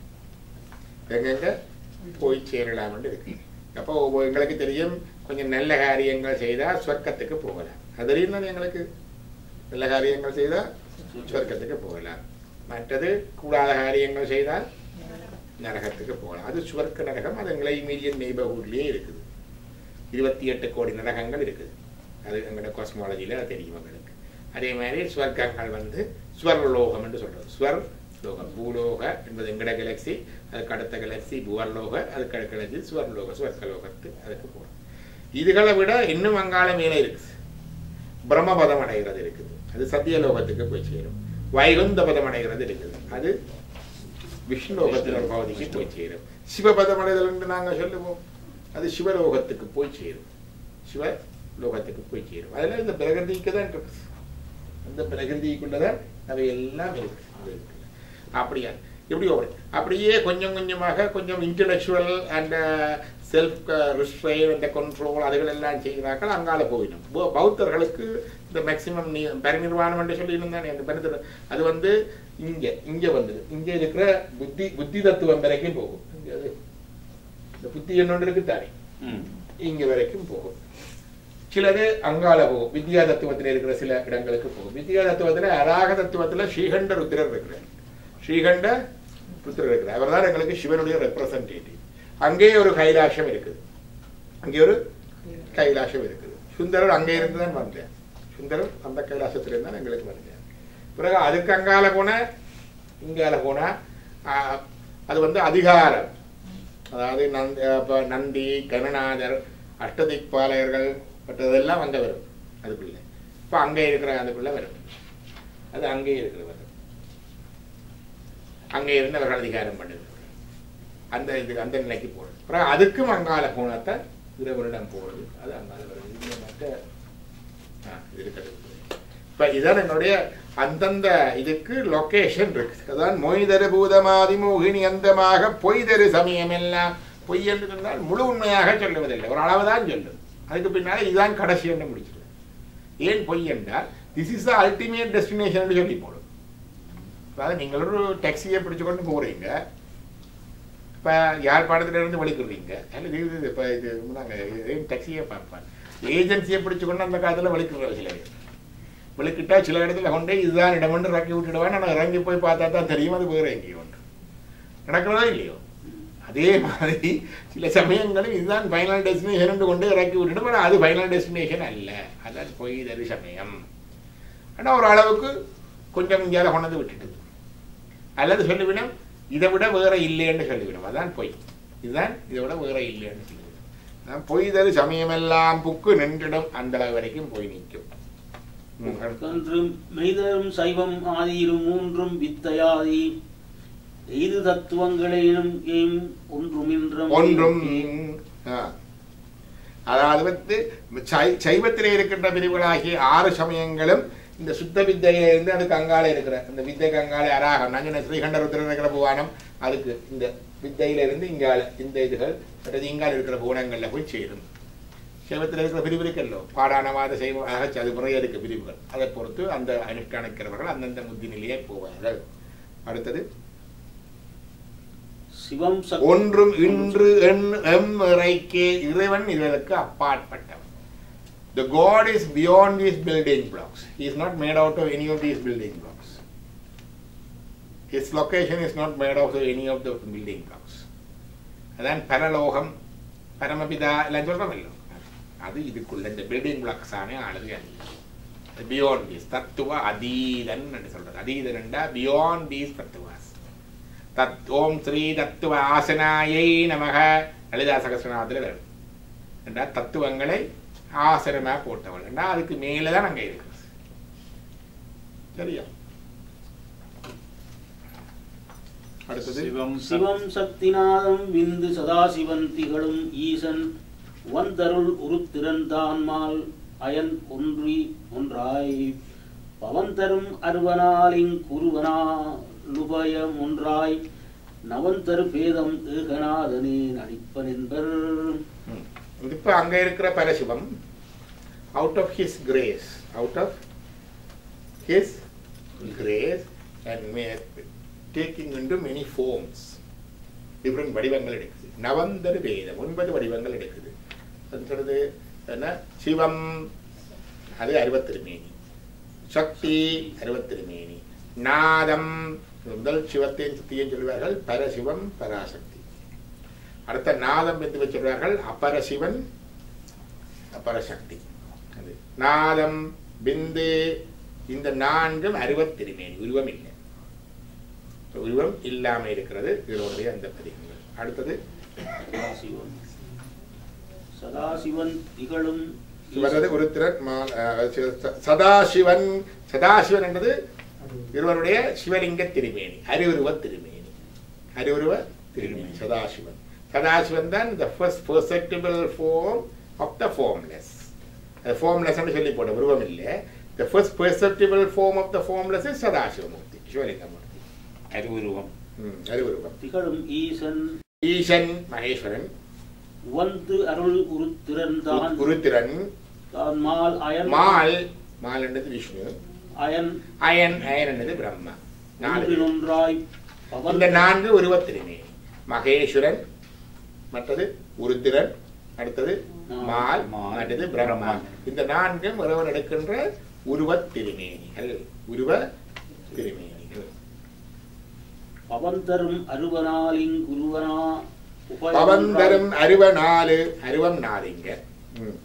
எங்கெங்க போய் சேரலாம்னு இருக்கு அப்போ ஒவ்வொரு- எங்களுக்கு தெரியும் கொஞ்சம் நல்ல காரியங்கள் செய்தா சொர்க்கத்துக்கு போகலாம் அது தெரியும் தானே எங்களுக்கு நல்ல காரியங்கள் செய்தா சொர்க்கத்துக்கு போகலாம் மற்றது கூடாத காரியங்கள் செய்தால் நரகத்துக்கு போகலாம் அது சுவர்க்க நரகம் அது எங்களை இமீடியட் நெய்பர்ஹுட்லேயே இருக்குது இருபத்தி எட்டு கோடி நரகங்கள் இருக்குது அது எங்களோட காஸ்மாலஜியில் அது தெரியும் எங்களுக்கு அதே மாதிரி ஸ்வர்க்கங்கள் வந்து ஸ்வர்லோகம் என்று சொல்றோம் ஸ்வர் லோகம் பூலோக என்பது எங்கட கேலக்சி அதுக்கு அடுத்த கேலக்சி புவர்லோக அதுக்கு அடுத்த கேலக்சி ஸ்வர்லோக ஸ்வர்க்கலோகத்து அதுக்கு போகணும் இதுகளை விட இன்னும் அங்கால மேலே இருக்குது பிரம்மபதம் அடைகிறது இருக்குது அது சத்தியலோகத்துக்கு போய் சேரும் வைகுந்த பதம் அடைகிறது இருக்குது அது விஷ்ணுலோகத்தில் ஒரு பகுதிக்கு போய் சேரும் சிவபதம் அடைதல் என்று நாங்கள் சொல்லுவோம் அது சிவலோகத்துக்கு போய் சேரும் சிவ லோகத்துக்கு போய் சேரும் அதில் இந்த பிரகிருதிக்கு தான் இருக்கு அந்த பிரகிருதிக்குள்ளதான் அவை எல்லாம் இருக்கு அது இருக்கு. அப்படியா எப்படி ஒரு அப்படியே கொஞ்சம் கொஞ்சமாக கொஞ்சம் இன்டலெக்சுவல் அண்ட் செல்ஃப் ரிஸ்ட்ரெயின் அந்த கண்ட்ரோல் அதுகள் எல்லாம் செய்கிறார்கள் அங்கால போயிடும் பௌ- பௌத்தர்களுக்கு இந்த மேக்சிமம் நீ பரிநிர்வாணம் என்று சொல்லி இருந்தானே அந்த பரிநிர் அது வந்து இங்க இங்க வந்தது இங்க இருக்கிற புத்தி புத்தி தத்துவம் வரைக்கும் போகும் இங்க அது இந்த புத்தி என்னொன்று இருக்கு தானே ம் இங்க வரைக்கும் போகும் சிலது அங்கால போகும் வித்யா தத்துவத்தில் இருக்கிற சில இடங்களுக்கு போகும் வித்யா தத்துவத்துல அராக தத்துவத்துல ஸ்ரீகண்ட ருத்திரர் இருக்கிறார் ஸ்ரீகண்ட ருத்திரர் இருக்கிறார் அவர்தான் எங்களுக்கு சிவனுடைய ரெப்ரசன்டேட்டிவ் அங்கே ஒரு கைலாசம் இருக்குது அங்கே ஒரு கைலாசம் இருக்குது சுந்தரர் அங்கே இருந்து தான் வந்தார் சுந்தரர் அந்த கைலாசத்திலிருந்து தான் எங்களுக்கு வந்தார் பிறகு அதுக்கு அங்கால போன இங்கால போனா ஆஹ், அது வந்து அதிகாரம் அதாவது நந்தி அப்ப நந்தி கருணாதர் அஷ்டதிக்பாலகர்கள் மற்றதெல்லாம் அங்கே வரும் அதுக்குள்ள இப்போ அங்கே இருக்கிற அதுக்குள்ள வரும் அது அங்கே இருக்கிறவர் அங்கே இருந்து அவர்கள் அதிகாரம் பண்ணுது அந்த இது அந்த நிலைக்கு போகிறது அப்புறம் அதுக்கும் அங்கால போனாத்தான் இரவரிடம் போகிறது அது அங்கால வருது இது மற்ற ஆ, இது இருக்கிறது இப்போ இதான் என்னுடைய அந்தந்த இதுக்கு லொகேஷன் இருக்கு அதான் மொய்தரு பூதமாதி மோகினி அந்தமாக பொய்தரு சமயம் எல்லாம் பொய் என்று சொன்னால் முழு உண்மையாக சொல்லுவதில்லை ஒரு அளவு தான் சொல்லும் அதுக்கு பின்னால இதுதான் கடைசி என்று முடிச்சிடும் ஏன் பொய் என்றால் this is the ultimate destination சொல்லி போடும் அதாவது நீங்கள் ஒரு டாக்ஸியை பிடிச்சு கொண்டு போறீங்க இப்போ யாழ்ப்பாணத்துல இருந்து வலிக்குறீங்க அல்லது இது இப்போ இது நாங்கள் டாக்ஸியை பார்ப்பேன் ஏஜென்சியை பிடிச்சு கொண்டு அந்த காலத்தில் வலிக்குற சில பேர் விளக்கிட்டா சில இடத்துல கொண்டே இதுதான் இடம்னு இறக்கி விட்டுடுவேன் நான் இறங்கி போய் பார்த்தா தான் தெரியும் அது வேற எங்கேயோ ஒன்று நடக்கிறதா இல்லையோ அதே மாதிரி சில சமயங்களில் இதுதான் ஃபைனல் டெஸ்டினேஷன் கொண்டு இறக்கி விட்டுடும் ஆனால் அது ஃபைனல் டெஸ்டினேஷன் அல்ல அதான் போய் தரு சமயம் ஆனால் ஒரு அளவுக்கு கொஞ்சம் இந்தியாவில் கொண்டு விட்டுட்டு அல்லது சொல்லிவிடும் இதை விட வேற இல்லைன்னு சொல்லிவிடும் அதான் பொய் இதுதான் இதை விட வேற இல்லைன்னு சொல்லிவிடும் அதான் பொய் தரு சமயமெல்லாம் புக்கு நின்றிடும் அந்த அளவு வரைக்கும் போய் நிற்கும் ம், அடுத்து. கன்று மெய்தரும் சைவம் ஆதியிரு மூன்றும் வித்தையாதி எய்து தத்துவங்களேனும் ஏம் ஒன்றுமின்றம் ஒன்றும் ஆ. அதாவது வந்து சை- சைவத்திலே இருக்கின்ற பிரிவுகளாகிய ஆறு சமயங்களும் இந்த சுத்த வித்தையில இருந்து அதுக்கு அங்கால இருக்கிற இந்த வித்தைக்கு அங்கால அராகம் நஞ்சன ஸ்ரீகண்டருத்திர இருக்கிற புவானம் அதுக்கு இந்த வித்தையிலிருந்து இங்கால இந்த இதுகள் மற்றது இங்கால இருக்கிற கோணங்கள்ல போய் சேரும் சைவத்தில் இருக்கிற பிரிவு இருக்கல்லோ பாடானவாத சைவம் அகச்சு அது முறையே இருக்க பிரிவுகள் அதை பொறுத்து அந்த அனுஷ்டானிக்கிறவர்கள் அந்தந்த முத்தி நிலையே போவார்கள் அடுத்தது சிவம் சக்தி ஒன்றும் இன்று எண் எம் இறைக்கே இறைவன் இதற்கு அப்பாற்பட்டவன் The God is beyond these building blocks. He is not made out of any of these building blocks. His location is not made out of any of the building blocks. அதான் பரலோகம் பரமபிதா எல்லாம் சொல்றோமല്ലോ அது இதுக்குள்ள இந்த building blocks ஆனே ஆளுது அல்ல beyond these தத்துவ அதீதன் என்று சொல்றது அதீதன்டா பியாண்ட் தீஸ் தத்துவாஸ் தத் ஓம் ஸ்ரீ தத்துவ ஆசனாயை நமக லலிதா சகசிரநாமத்தில் வரும் என்றா தத்துவங்களை ஆசனமா போட்டவள் என்றா அதுக்கு மேலே தான் அங்கே இருக்குது சரியா அடுத்தது சிவம் சிவம் சக்திநாதம் விந்து சதாசிவன் திகழும் ஈசன் வந்தருள் உருத்திறந்தான்மால் அயன் ஒன்றி ஒன்றாய் பவந்தரும் அருவனாலிங் குருவனாலுபயம் ஒன்றாய் நவந்தரு பேதம் ஏகநாதனே நடிப்பன் என்பர் ம். இப்ப அங்க இருக்கிற Parasivam out of his grace out of his grace and taking into many forms different வடிவங்கள் எடுக்குது நவந்தர் வேதம் ஒன்பது வடிவங்கள் எடுக்குது அது சொல்றது என்ன சிவம் அது அறுபத்திருமேனி சக்தி அறுபத்திருமேனி நாதம் முதல் சிவத்தையும் சக்தியும் சொல்வார்கள் பரசிவம் பராசக்தி அடுத்த நாதம் என்று வச்சிருவார்கள் அபரசிவன் அபரசக்தி அது நாதம் பிந்து இந்த நான்கும் அறுபத்திருமேனி உருவம் இல்லை உருவம் இல்லாம இருக்கிறது இவருடைய அந்த பதிகங்கள் அடுத்தது சதாசிவன் சதாசிவன் திகழும் வருவது உருத்திரன் மா- அஹ் ச- சதாசிவன் சதாசிவன் என்பது இருவருடைய சிவலிங்க திருமேனி அறிவுருவ திருமேனி அறிவுருவ திருமேனி சதாசிவன் சதாசிவன் தான் the first perceptible form of the formless அது formless னு சொல்லி போட உருவம் இல்லை the first perceptible form of the formless is Sadasivamurthy சிவலிங்கமூர்த்தி அறிவுருவம் ம், அறிவுருவம் திகழும் ஈசன் ஈசன் மகேஸ்வரன் வந்து அருள் உருத்திறந்தான் உருத்திரன் தான் மால் அயன் மால் மால் என்றது விஷ்ணு அயன் அயன் அயன் என்றது பிரம்மா நாலு பேர். ஒன்றினொன்றாய் இந்த நான்கு உருவத்திருமே மகேஸ்வரன் மற்றது உருத்திரன் அடுத்தது மால் மால், மற்றது பிரம்மா பிரம்மா. இந்த நான்கும் இறைவன் எடுக்கின்ற உருவத் திருமேனிகள் உருவ திருமேனிகள் பவந்தரும் அருவனாலிங் குருவனா உபயம் பவந்தரும் அருவ நாலு அருவம் நாலுங்க ம்.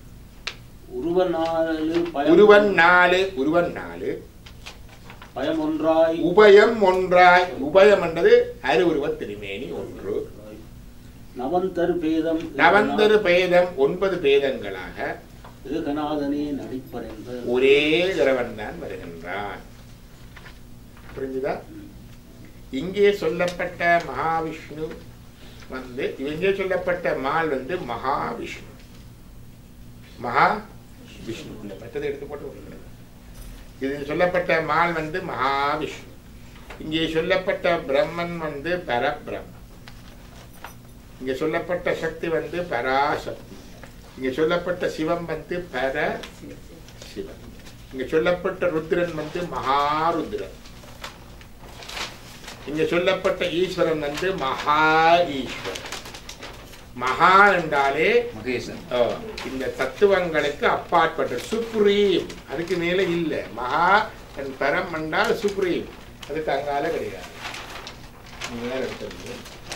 உருவனாலு பயம் உருவன் நாலு உருவன் நாலு பயம் ஒன்றாய் உபயம் ஒன்றாய் உபயம் என்றது அரு உருவத் திருமேனி ஒன்று நவந்தரு பேதம் நவந்தரு பேதம் ஒன்பது பேதங்களாக ஏகநாதனே நடிப்பர் என்பர் ஒரே இறைவன் தான் வருகின்றான் புரிஞ்சுதா இங்கே சொல்லப்பட்ட மகாவிஷ்ணு வந்து இங்கே சொல்லப்பட்ட மால் வந்து மகாவிஷ்ணு மகா விஷ்ணு இல்ல, மற்றதை எடுத்து போட்டு விட்டுருங்க. இது சொல்லப்பட்ட மால் வந்து மகாவிஷ்ணு இங்கே சொல்லப்பட்ட பிரம்மன் வந்து பரபிரம்மன் இங்கே சொல்லப்பட்ட சக்தி வந்து பராசக்தி இங்கே சொல்லப்பட்ட சிவம் வந்து பர சிவன் இங்க சொல்லப்பட்ட ருத்ரன் வந்து மகாருத்ரன் இங்க சொல்லப்பட்ட ஈஸ்வரன் வந்து மகா ஈஸ்வரன் மகா என்றாலே மகேசன் ஆ, இந்த தத்துவங்களுக்கு அப்பாற்பட்ட சுப்ரீம் அதுக்கு மேல இல்ல மகா and பரம் என்றால் சுப்ரீம் அதுக்கு அங்கால கிடையாது நீங்க தான் எடுத்துருங்க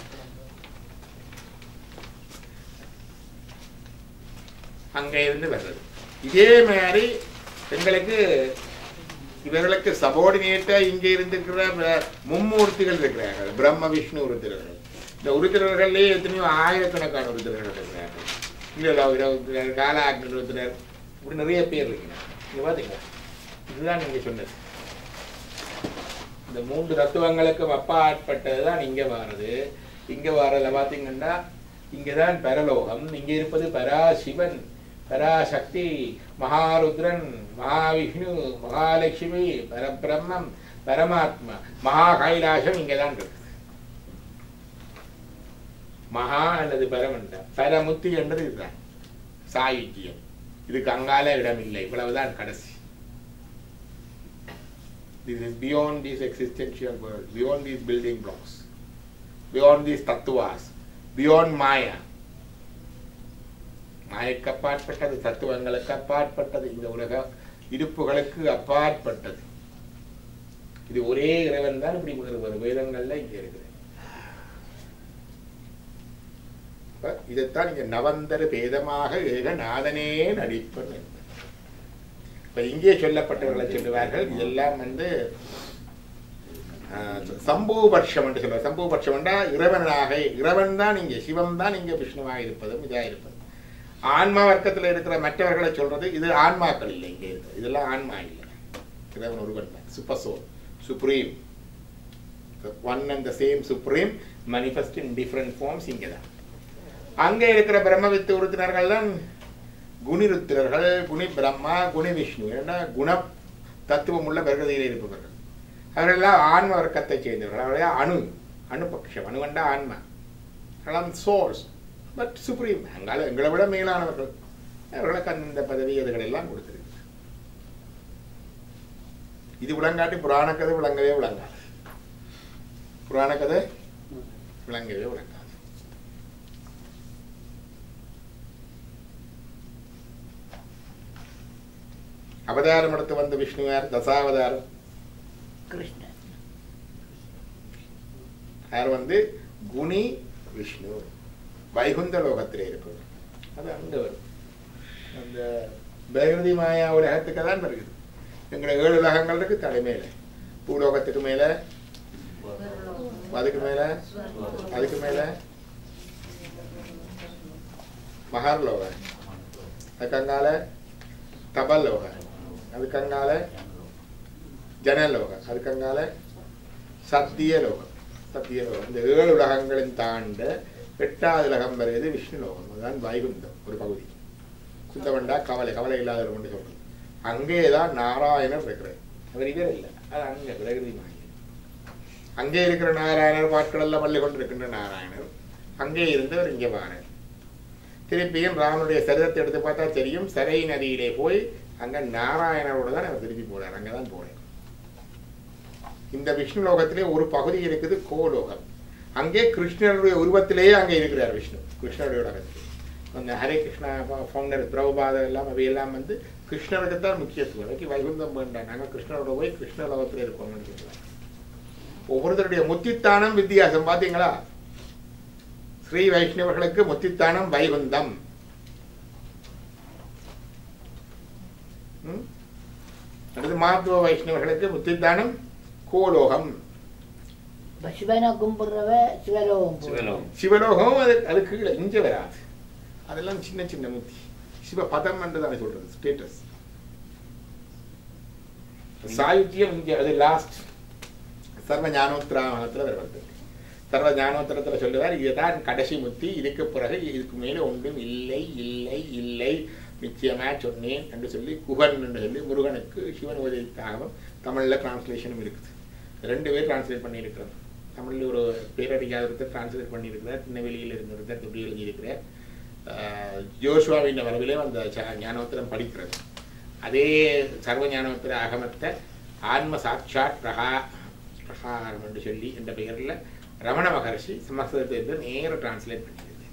அங்க இருந்து வர்றது இதே மாதிரி எங்களுக்கு இவர்களுக்கு சபோர்டினேட்டா இங்க இருந்திருக்கிற வ- மும்மூர்த்திகள் இருக்கிறார்கள் பிரம்ம விஷ்ணு உருத்திரர்கள் இந்த உருத்திரர்கள்லயே எத்தனையோ ஆயிரக்கணக்கான உருத்திரர்கள் இருக்கிறார்கள் இல்ல கால ஆக்னர் உருத்திரர் இப்படி நிறைய பேர் இருக்கிறாங்க இங்க பாத்தீங்களா இதுதான் நீங்க சொன்னது இந்த மூன்று தத்துவங்களுக்கு அப்பாற்பட்டது தான் இங்க வாரது இங்க வாரதுல பாத்தீங்கன்னா இங்கதான் பரலோகம் இங்க இருப்பது பராசிவன் பராசக்தி மகாருத்ரன் மகாவிஷ்ணு மகாலட்சுமி பரபிரம்மம் பரமாத்மா மகா கைலாசம் இங்கதான் இருக்குது மகா அல்லது பரம் என்ற பரமுத்தி என்றது இதுதான் சாயுஜ்யம் இதுக்கு அங்கால இடம் இல்லை இவ்வளவுதான் கடைசி This is beyond this existential world, beyond these building blocks, beyond these tattvas, beyond Maya. மாயைக்கு அப்பாற்பட்டது தத்துவங்களுக்கு அப்பாற்பட்டது இந்த உலக இருப்புகளுக்கு அப்பாற்பட்டது இது ஒரே இறைவன் தான் இப்படி வருவார் வேதங்கள்ல இங்க இருக்குது அப்ப இதைத்தான் இங்க நவந்தர பேதமாக ஏக நாதனே நடிப்பன் என்பது. இப்ப இங்கே சொல்லப்பட்டவர்களை சொல்லுவார்கள் இதெல்லாம் வந்து ஆஹ், சம்பூபட்சம் என்று சொல்லுவார் சம்பூபட்சம் என்றா இறைவனாக இறைவன் தான் இங்கே சிவம் தான் இங்கே விஷ்ணுவாக இருப்பதும் இதா இருப்பது ஆன்மா வர்க்கத்தில் இருக்கிற மற்றவர்களை சொல்றது இது ஆன்மாக்கள் இல்லை இங்கே இருக்கு இதெல்லாம் ஆன்மா இல்லை இறைவன் ஒருவன் தான் super soul supreme one and the same supreme manifest in different forms இங்கே தான் அங்கே இருக்கிற பிரம்மவித்து உறுப்பினர்கள் தான் குணிருத்திரர்கள் குணி பிரம்மா குணி விஷ்ணு ஏன்னா குண தத்துவம் உள்ள பிரகதியில் இருப்பவர்கள் அவர்களெல்லாம் ஆன்ம வர்க்கத்தை சேர்ந்தவர்கள் அவர்கள் அணு அணுபக்ஷம் அணுவண்டா ஆன்மா அவர்களாம் சோர்ஸ் பட் சுப்ரீம் அங்கால எங்களை விட மேலானவர்கள் அவர்களுக்கு அந்த பதவி அதுகள் எல்லாம் கொடுத்திருக்கு இது விளங்காட்டி புராண கதை விளங்கவே விளங்காது புராண கதை விளங்கவே விளங்காது அவதாரம் எடுத்து வந்த விஷ்ணுவார் தசாவதாரம் கிருஷ்ணன் யார் வந்து குணி விஷ்ணு வைகுந்த லோகத்திலே இருப்பவர் அது அங்க வரும் அந்த பிரகிருதி மாயா உலகத்துக்கு தான் வருகிறது எங்களை ஏழு உலகங்கள் இருக்கு தலைமையில பூலோகத்துக்கு மேல அதுக்கு மேல அதுக்கு மேல மகார்லோக அதுக்கு அங்கால தபல்லோக அதுக்கு அங்கால ஜனலோக அதுக்கு அங்கால சத்திய லோகம் சத்திய லோகம் இந்த ஏழு உலகங்களின் தாண்ட எட்டாவது உலகம் வருகிறது விஷ்ணு லோகம் அதுதான் வைகுந்தம் ஒரு பகுதி குந்தவண்டா கவலை கவலை இல்லாதவர் கொண்டு சொல்றது அங்கே தான் நாராயணர் இருக்கிறார் அவர் இவர் இல்லை அது அங்கே பிரகிருதி மாயை அங்கே இருக்கிற நாராயணர் பாட்கள் எல்லாம் பள்ளி கொண்டிருக்கின்ற நாராயணர் அங்கே இருந்தவர் இங்கே வாரர் திருப்பியும் ராமனுடைய சரிதத்தை எடுத்து பார்த்தா தெரியும் சரை நதியிலே போய் அங்க நாராயணரோட தான் அவர் திருப்பி போறார் அங்கே தான் போறேன் இந்த விஷ்ணு லோகத்திலே ஒரு பகுதி இருக்குது கோலோகம் அங்கே கிருஷ்ணருடைய உருவத்திலேயே அங்கே இருக்கிறார் விஷ்ணு கிருஷ்ணருடைய உலகத்தில் அந்த ஹரே கிருஷ்ணா ஃபவுண்டர் பிரபுபாதம் எல்லாம் அவையெல்லாம் வந்து கிருஷ்ணருக்கு தான் முக்கியத்துவம் அதுக்கு வைகுந்தம் வேண்டாம் நாங்கள் கிருஷ்ணரோட போய் கிருஷ்ண லோகத்தில் இருக்கோம்னு சொல்லுவாங்க ஒவ்வொருத்தருடைய முத்தித்தானம் வித்தியாசம் பார்த்தீங்களா ஸ்ரீ வைஷ்ணவர்களுக்கு முத்தித்தானம் வைகுந்தம் ம்? அடுத்து மாத்துவ வைஷ்ணவர்களுக்கு முத்தித்தானம் கோலோகம் இப்ப சிவனை கும்பிடுறவ சிவலோகம் போகும். சிவலோகம் சிவலோகம் அது அது கீழே இங்க வராது அதெல்லாம் சின்ன சின்ன முத்தி சிவபதம் என்று தானே சொல்றது ஸ்டேட்டஸ் சாயுத்தியம் இங்க அது லாஸ்ட் சர்வ ஞானோத்திராமத்தில் வருவது சர்வ ஞானோத்திரத்தில் சொல்லுவார் இதுதான் கடைசி முத்தி இதுக்கு பிறகு இதுக்கு மேலே ஒன்றும் இல்லை இல்லை இல்லை நிச்சயமா சொன்னேன் என்று சொல்லி குகன் என்று சொல்லி முருகனுக்கு சிவன் உதவிக்காகவும் தமிழில் டிரான்ஸ்லேஷனும் இருக்குது ரெண்டு பேர் டிரான்ஸ்லேட் பண்ணியிருக்கிறோம் தமிழில் ஒரு பேரறிஞர் ஒருத்தர் டிரான்ஸ்லேட் பண்ணியிருக்கிறார் திருநெல்வேலியில் இருந்த ஒருத்தர் துடி எழுதியிருக்கிறார் ஆஹ் ஜோஷுவாவின் வரவிலே அந்த ச- ஞானோத்திரம் படிக்கிறது அதே சர்வ ஞானோத்திர அகமத்தை ஆன்ம சாட்சாத் பிரகா பிரகாரம் என்று சொல்லி என்ற பெயரில் ரமண மகர்ஷி சமஸ்கிருதத்திலிருந்து நேர டிரான்ஸ்லேட் பண்ணியிருக்கு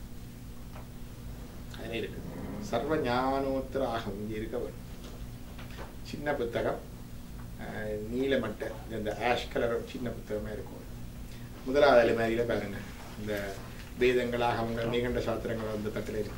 அதில் இருக்கு சர்வ ஞானோத்திர ஆகம் இங்கே இருக்க வரும் சின்ன புத்தகம் ஆஹ் நீலமட்ட இந்த ஆஷ் கலர் சின்ன புத்தகமாக இருக்கும் முதலாவது அலைமாரியில் பாருங்க இந்த வேதங்கள் ஆகமங்கள் நிகண்ட சாஸ்திரங்கள் அந்த தட்டில் இருக்கு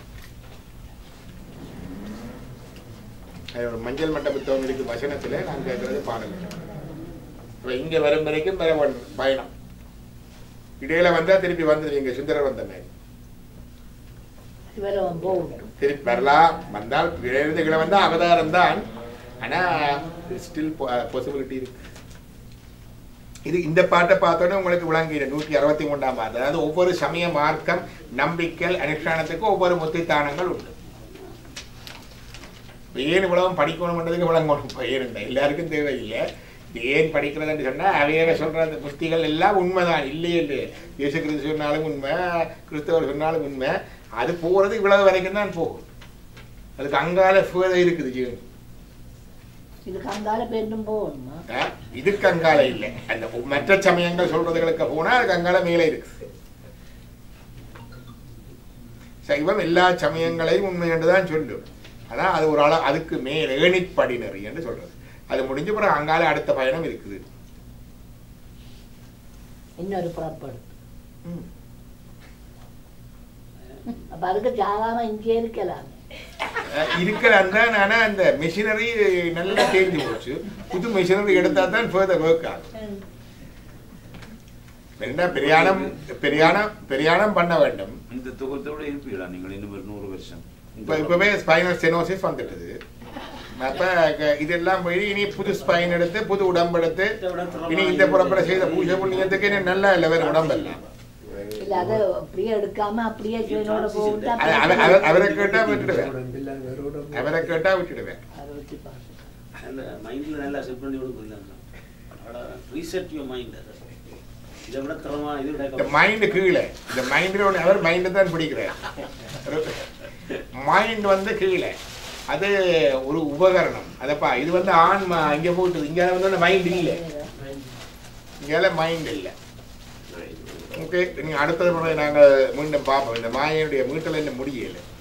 அது ஒரு மஞ்சள் மட்ட புத்தகம் இருக்கு வசனத்தில் நான் கேட்கறது பாடல் இப்போ இங்கே வரும் வரைக்கும் வர வேண்டும் பயணம் இடையில வந்தா திருப்பி வந்துடுவீங்க சுந்தரர் வந்த மாதிரி சிவலோகம் போகட்டும் திருப்பி வரலாம் வந்தால் இடையில வந்தா அவதாரம் தான் ஆனா ஸ்டில் பாசிபிலிட்டி இருக்கு இது இந்த பாட்டை பார்த்தோன்னே உங்களுக்கு விளங்கிடும் நூற்றி அறுபத்தி மூன்றாம் பாட்டு அதாவது ஒவ்வொரு சமய மார்க்கம் நம்பிக்கை அனுஷ்டானத்துக்கும் ஒவ்வொரு முத்தித்தானங்கள் உண்டு இப்ப ஏன் இவ்வளவும் படிக்கணும்ன்றதுக்கு விளங்கணும் இப்போ ஏன் எல்லாருக்கும் தேவையில்லை ஏன் படிக்கிறதுன்னு சொன்னா அவையவே சொல்ற அந்த புஸ்திகள் எல்லாம் உண்மைதான் இல்லையே இல்லையே இயேசு கிறிஸ்து சொன்னாலும் உண்மை கிறிஸ்தவர் சொன்னாலும் உண்மை அது போறது இவ்வளவு வரைக்கும் தான் போகும் அதுக்கு அங்கால ஃபேதை இருக்குது ஜீவன் இதுக்கு அங்கால பேருந்தும் போகணுமா ஆ, இதுக்கு அங்கால இல்லை அந்த மற்ற சமயங்கள் சொல்றதுகளுக்கு போனா அதுக்கு அங்கால மேலே இருக்கு சைவம் எல்லா சமயங்களையும் உண்மை என்று தான் சொல்லும் ஆனா அது ஒரு அளவு அதுக்கு மேல் ஏணிப்படினர் என்று சொல்றது அது முடிஞ்ச பிறகு அங்கால அடுத்த பயணம் இருக்குது இன்னொரு புறப்படு ம். அப்ப அதுக்கு சாகாம இங்கே இருக்கலாம் அஹ் இருக்கிறான் தான் ஆனா அந்த மிஷினரி நல்லா தேர்ந்து போச்சு புது மிஷினரி எடுத்தா தான் ஃபர்தர் ஒர்க் ஆகும் என்ன பெரியானம் பெரியானம் பெரியானம் பண்ண வேண்டும் இந்த துகத்தோட இருப்பீங்களா நீங்கள் இன்னும் ஒரு நூறு வருஷம் இப்ப இப்பவே ஸ்பைனல் ஸ்டெனோசிஸ் வந்துட்டது அப்ப க- இதெல்லாம் போய் இனி புது ஸ்பைன் எடுத்து புது உடம்பு எடுத்து இனி இந்த புறப்பட செய்த பூஜை புண்ணியத்துக்கு இனி நல்லா இல்லை வேற உடம்பெல்லாம் இல்ல அதை அப்படியே எடுக்காம அப்படியே ஜீவனோட போகுது அது அவ- அவ- அவரை கேட்டா விட்டுடுவேன் அவரை கேட்டா விட்டுடுவேன் அதை வச்சு பாருங்க அந்த மைண்டில் நல்லா செட் பண்ணி கொடுக்குறீங்க ரீசெட் யுவர் மைண்ட் இதை விட திறமா இது இந்த விட மைண்ட் கீழே இந்த மைண்டில் அவர் மைண்டு தான் பிடிக்கிறார் மைண்ட் வந்து கீழே அது ஒரு உபகரணம் அதப்பா இது வந்து ஆன்மா இங்க போட்டுது இங்க வந்து மைண்ட் இல்லை இங்கால மைண்ட் இல்லை ஓகே நீங்க அடுத்த முறை நாங்க மீண்டும் பார்ப்போம் இந்த மாயனுடைய மீட்டல் என்ன முடியல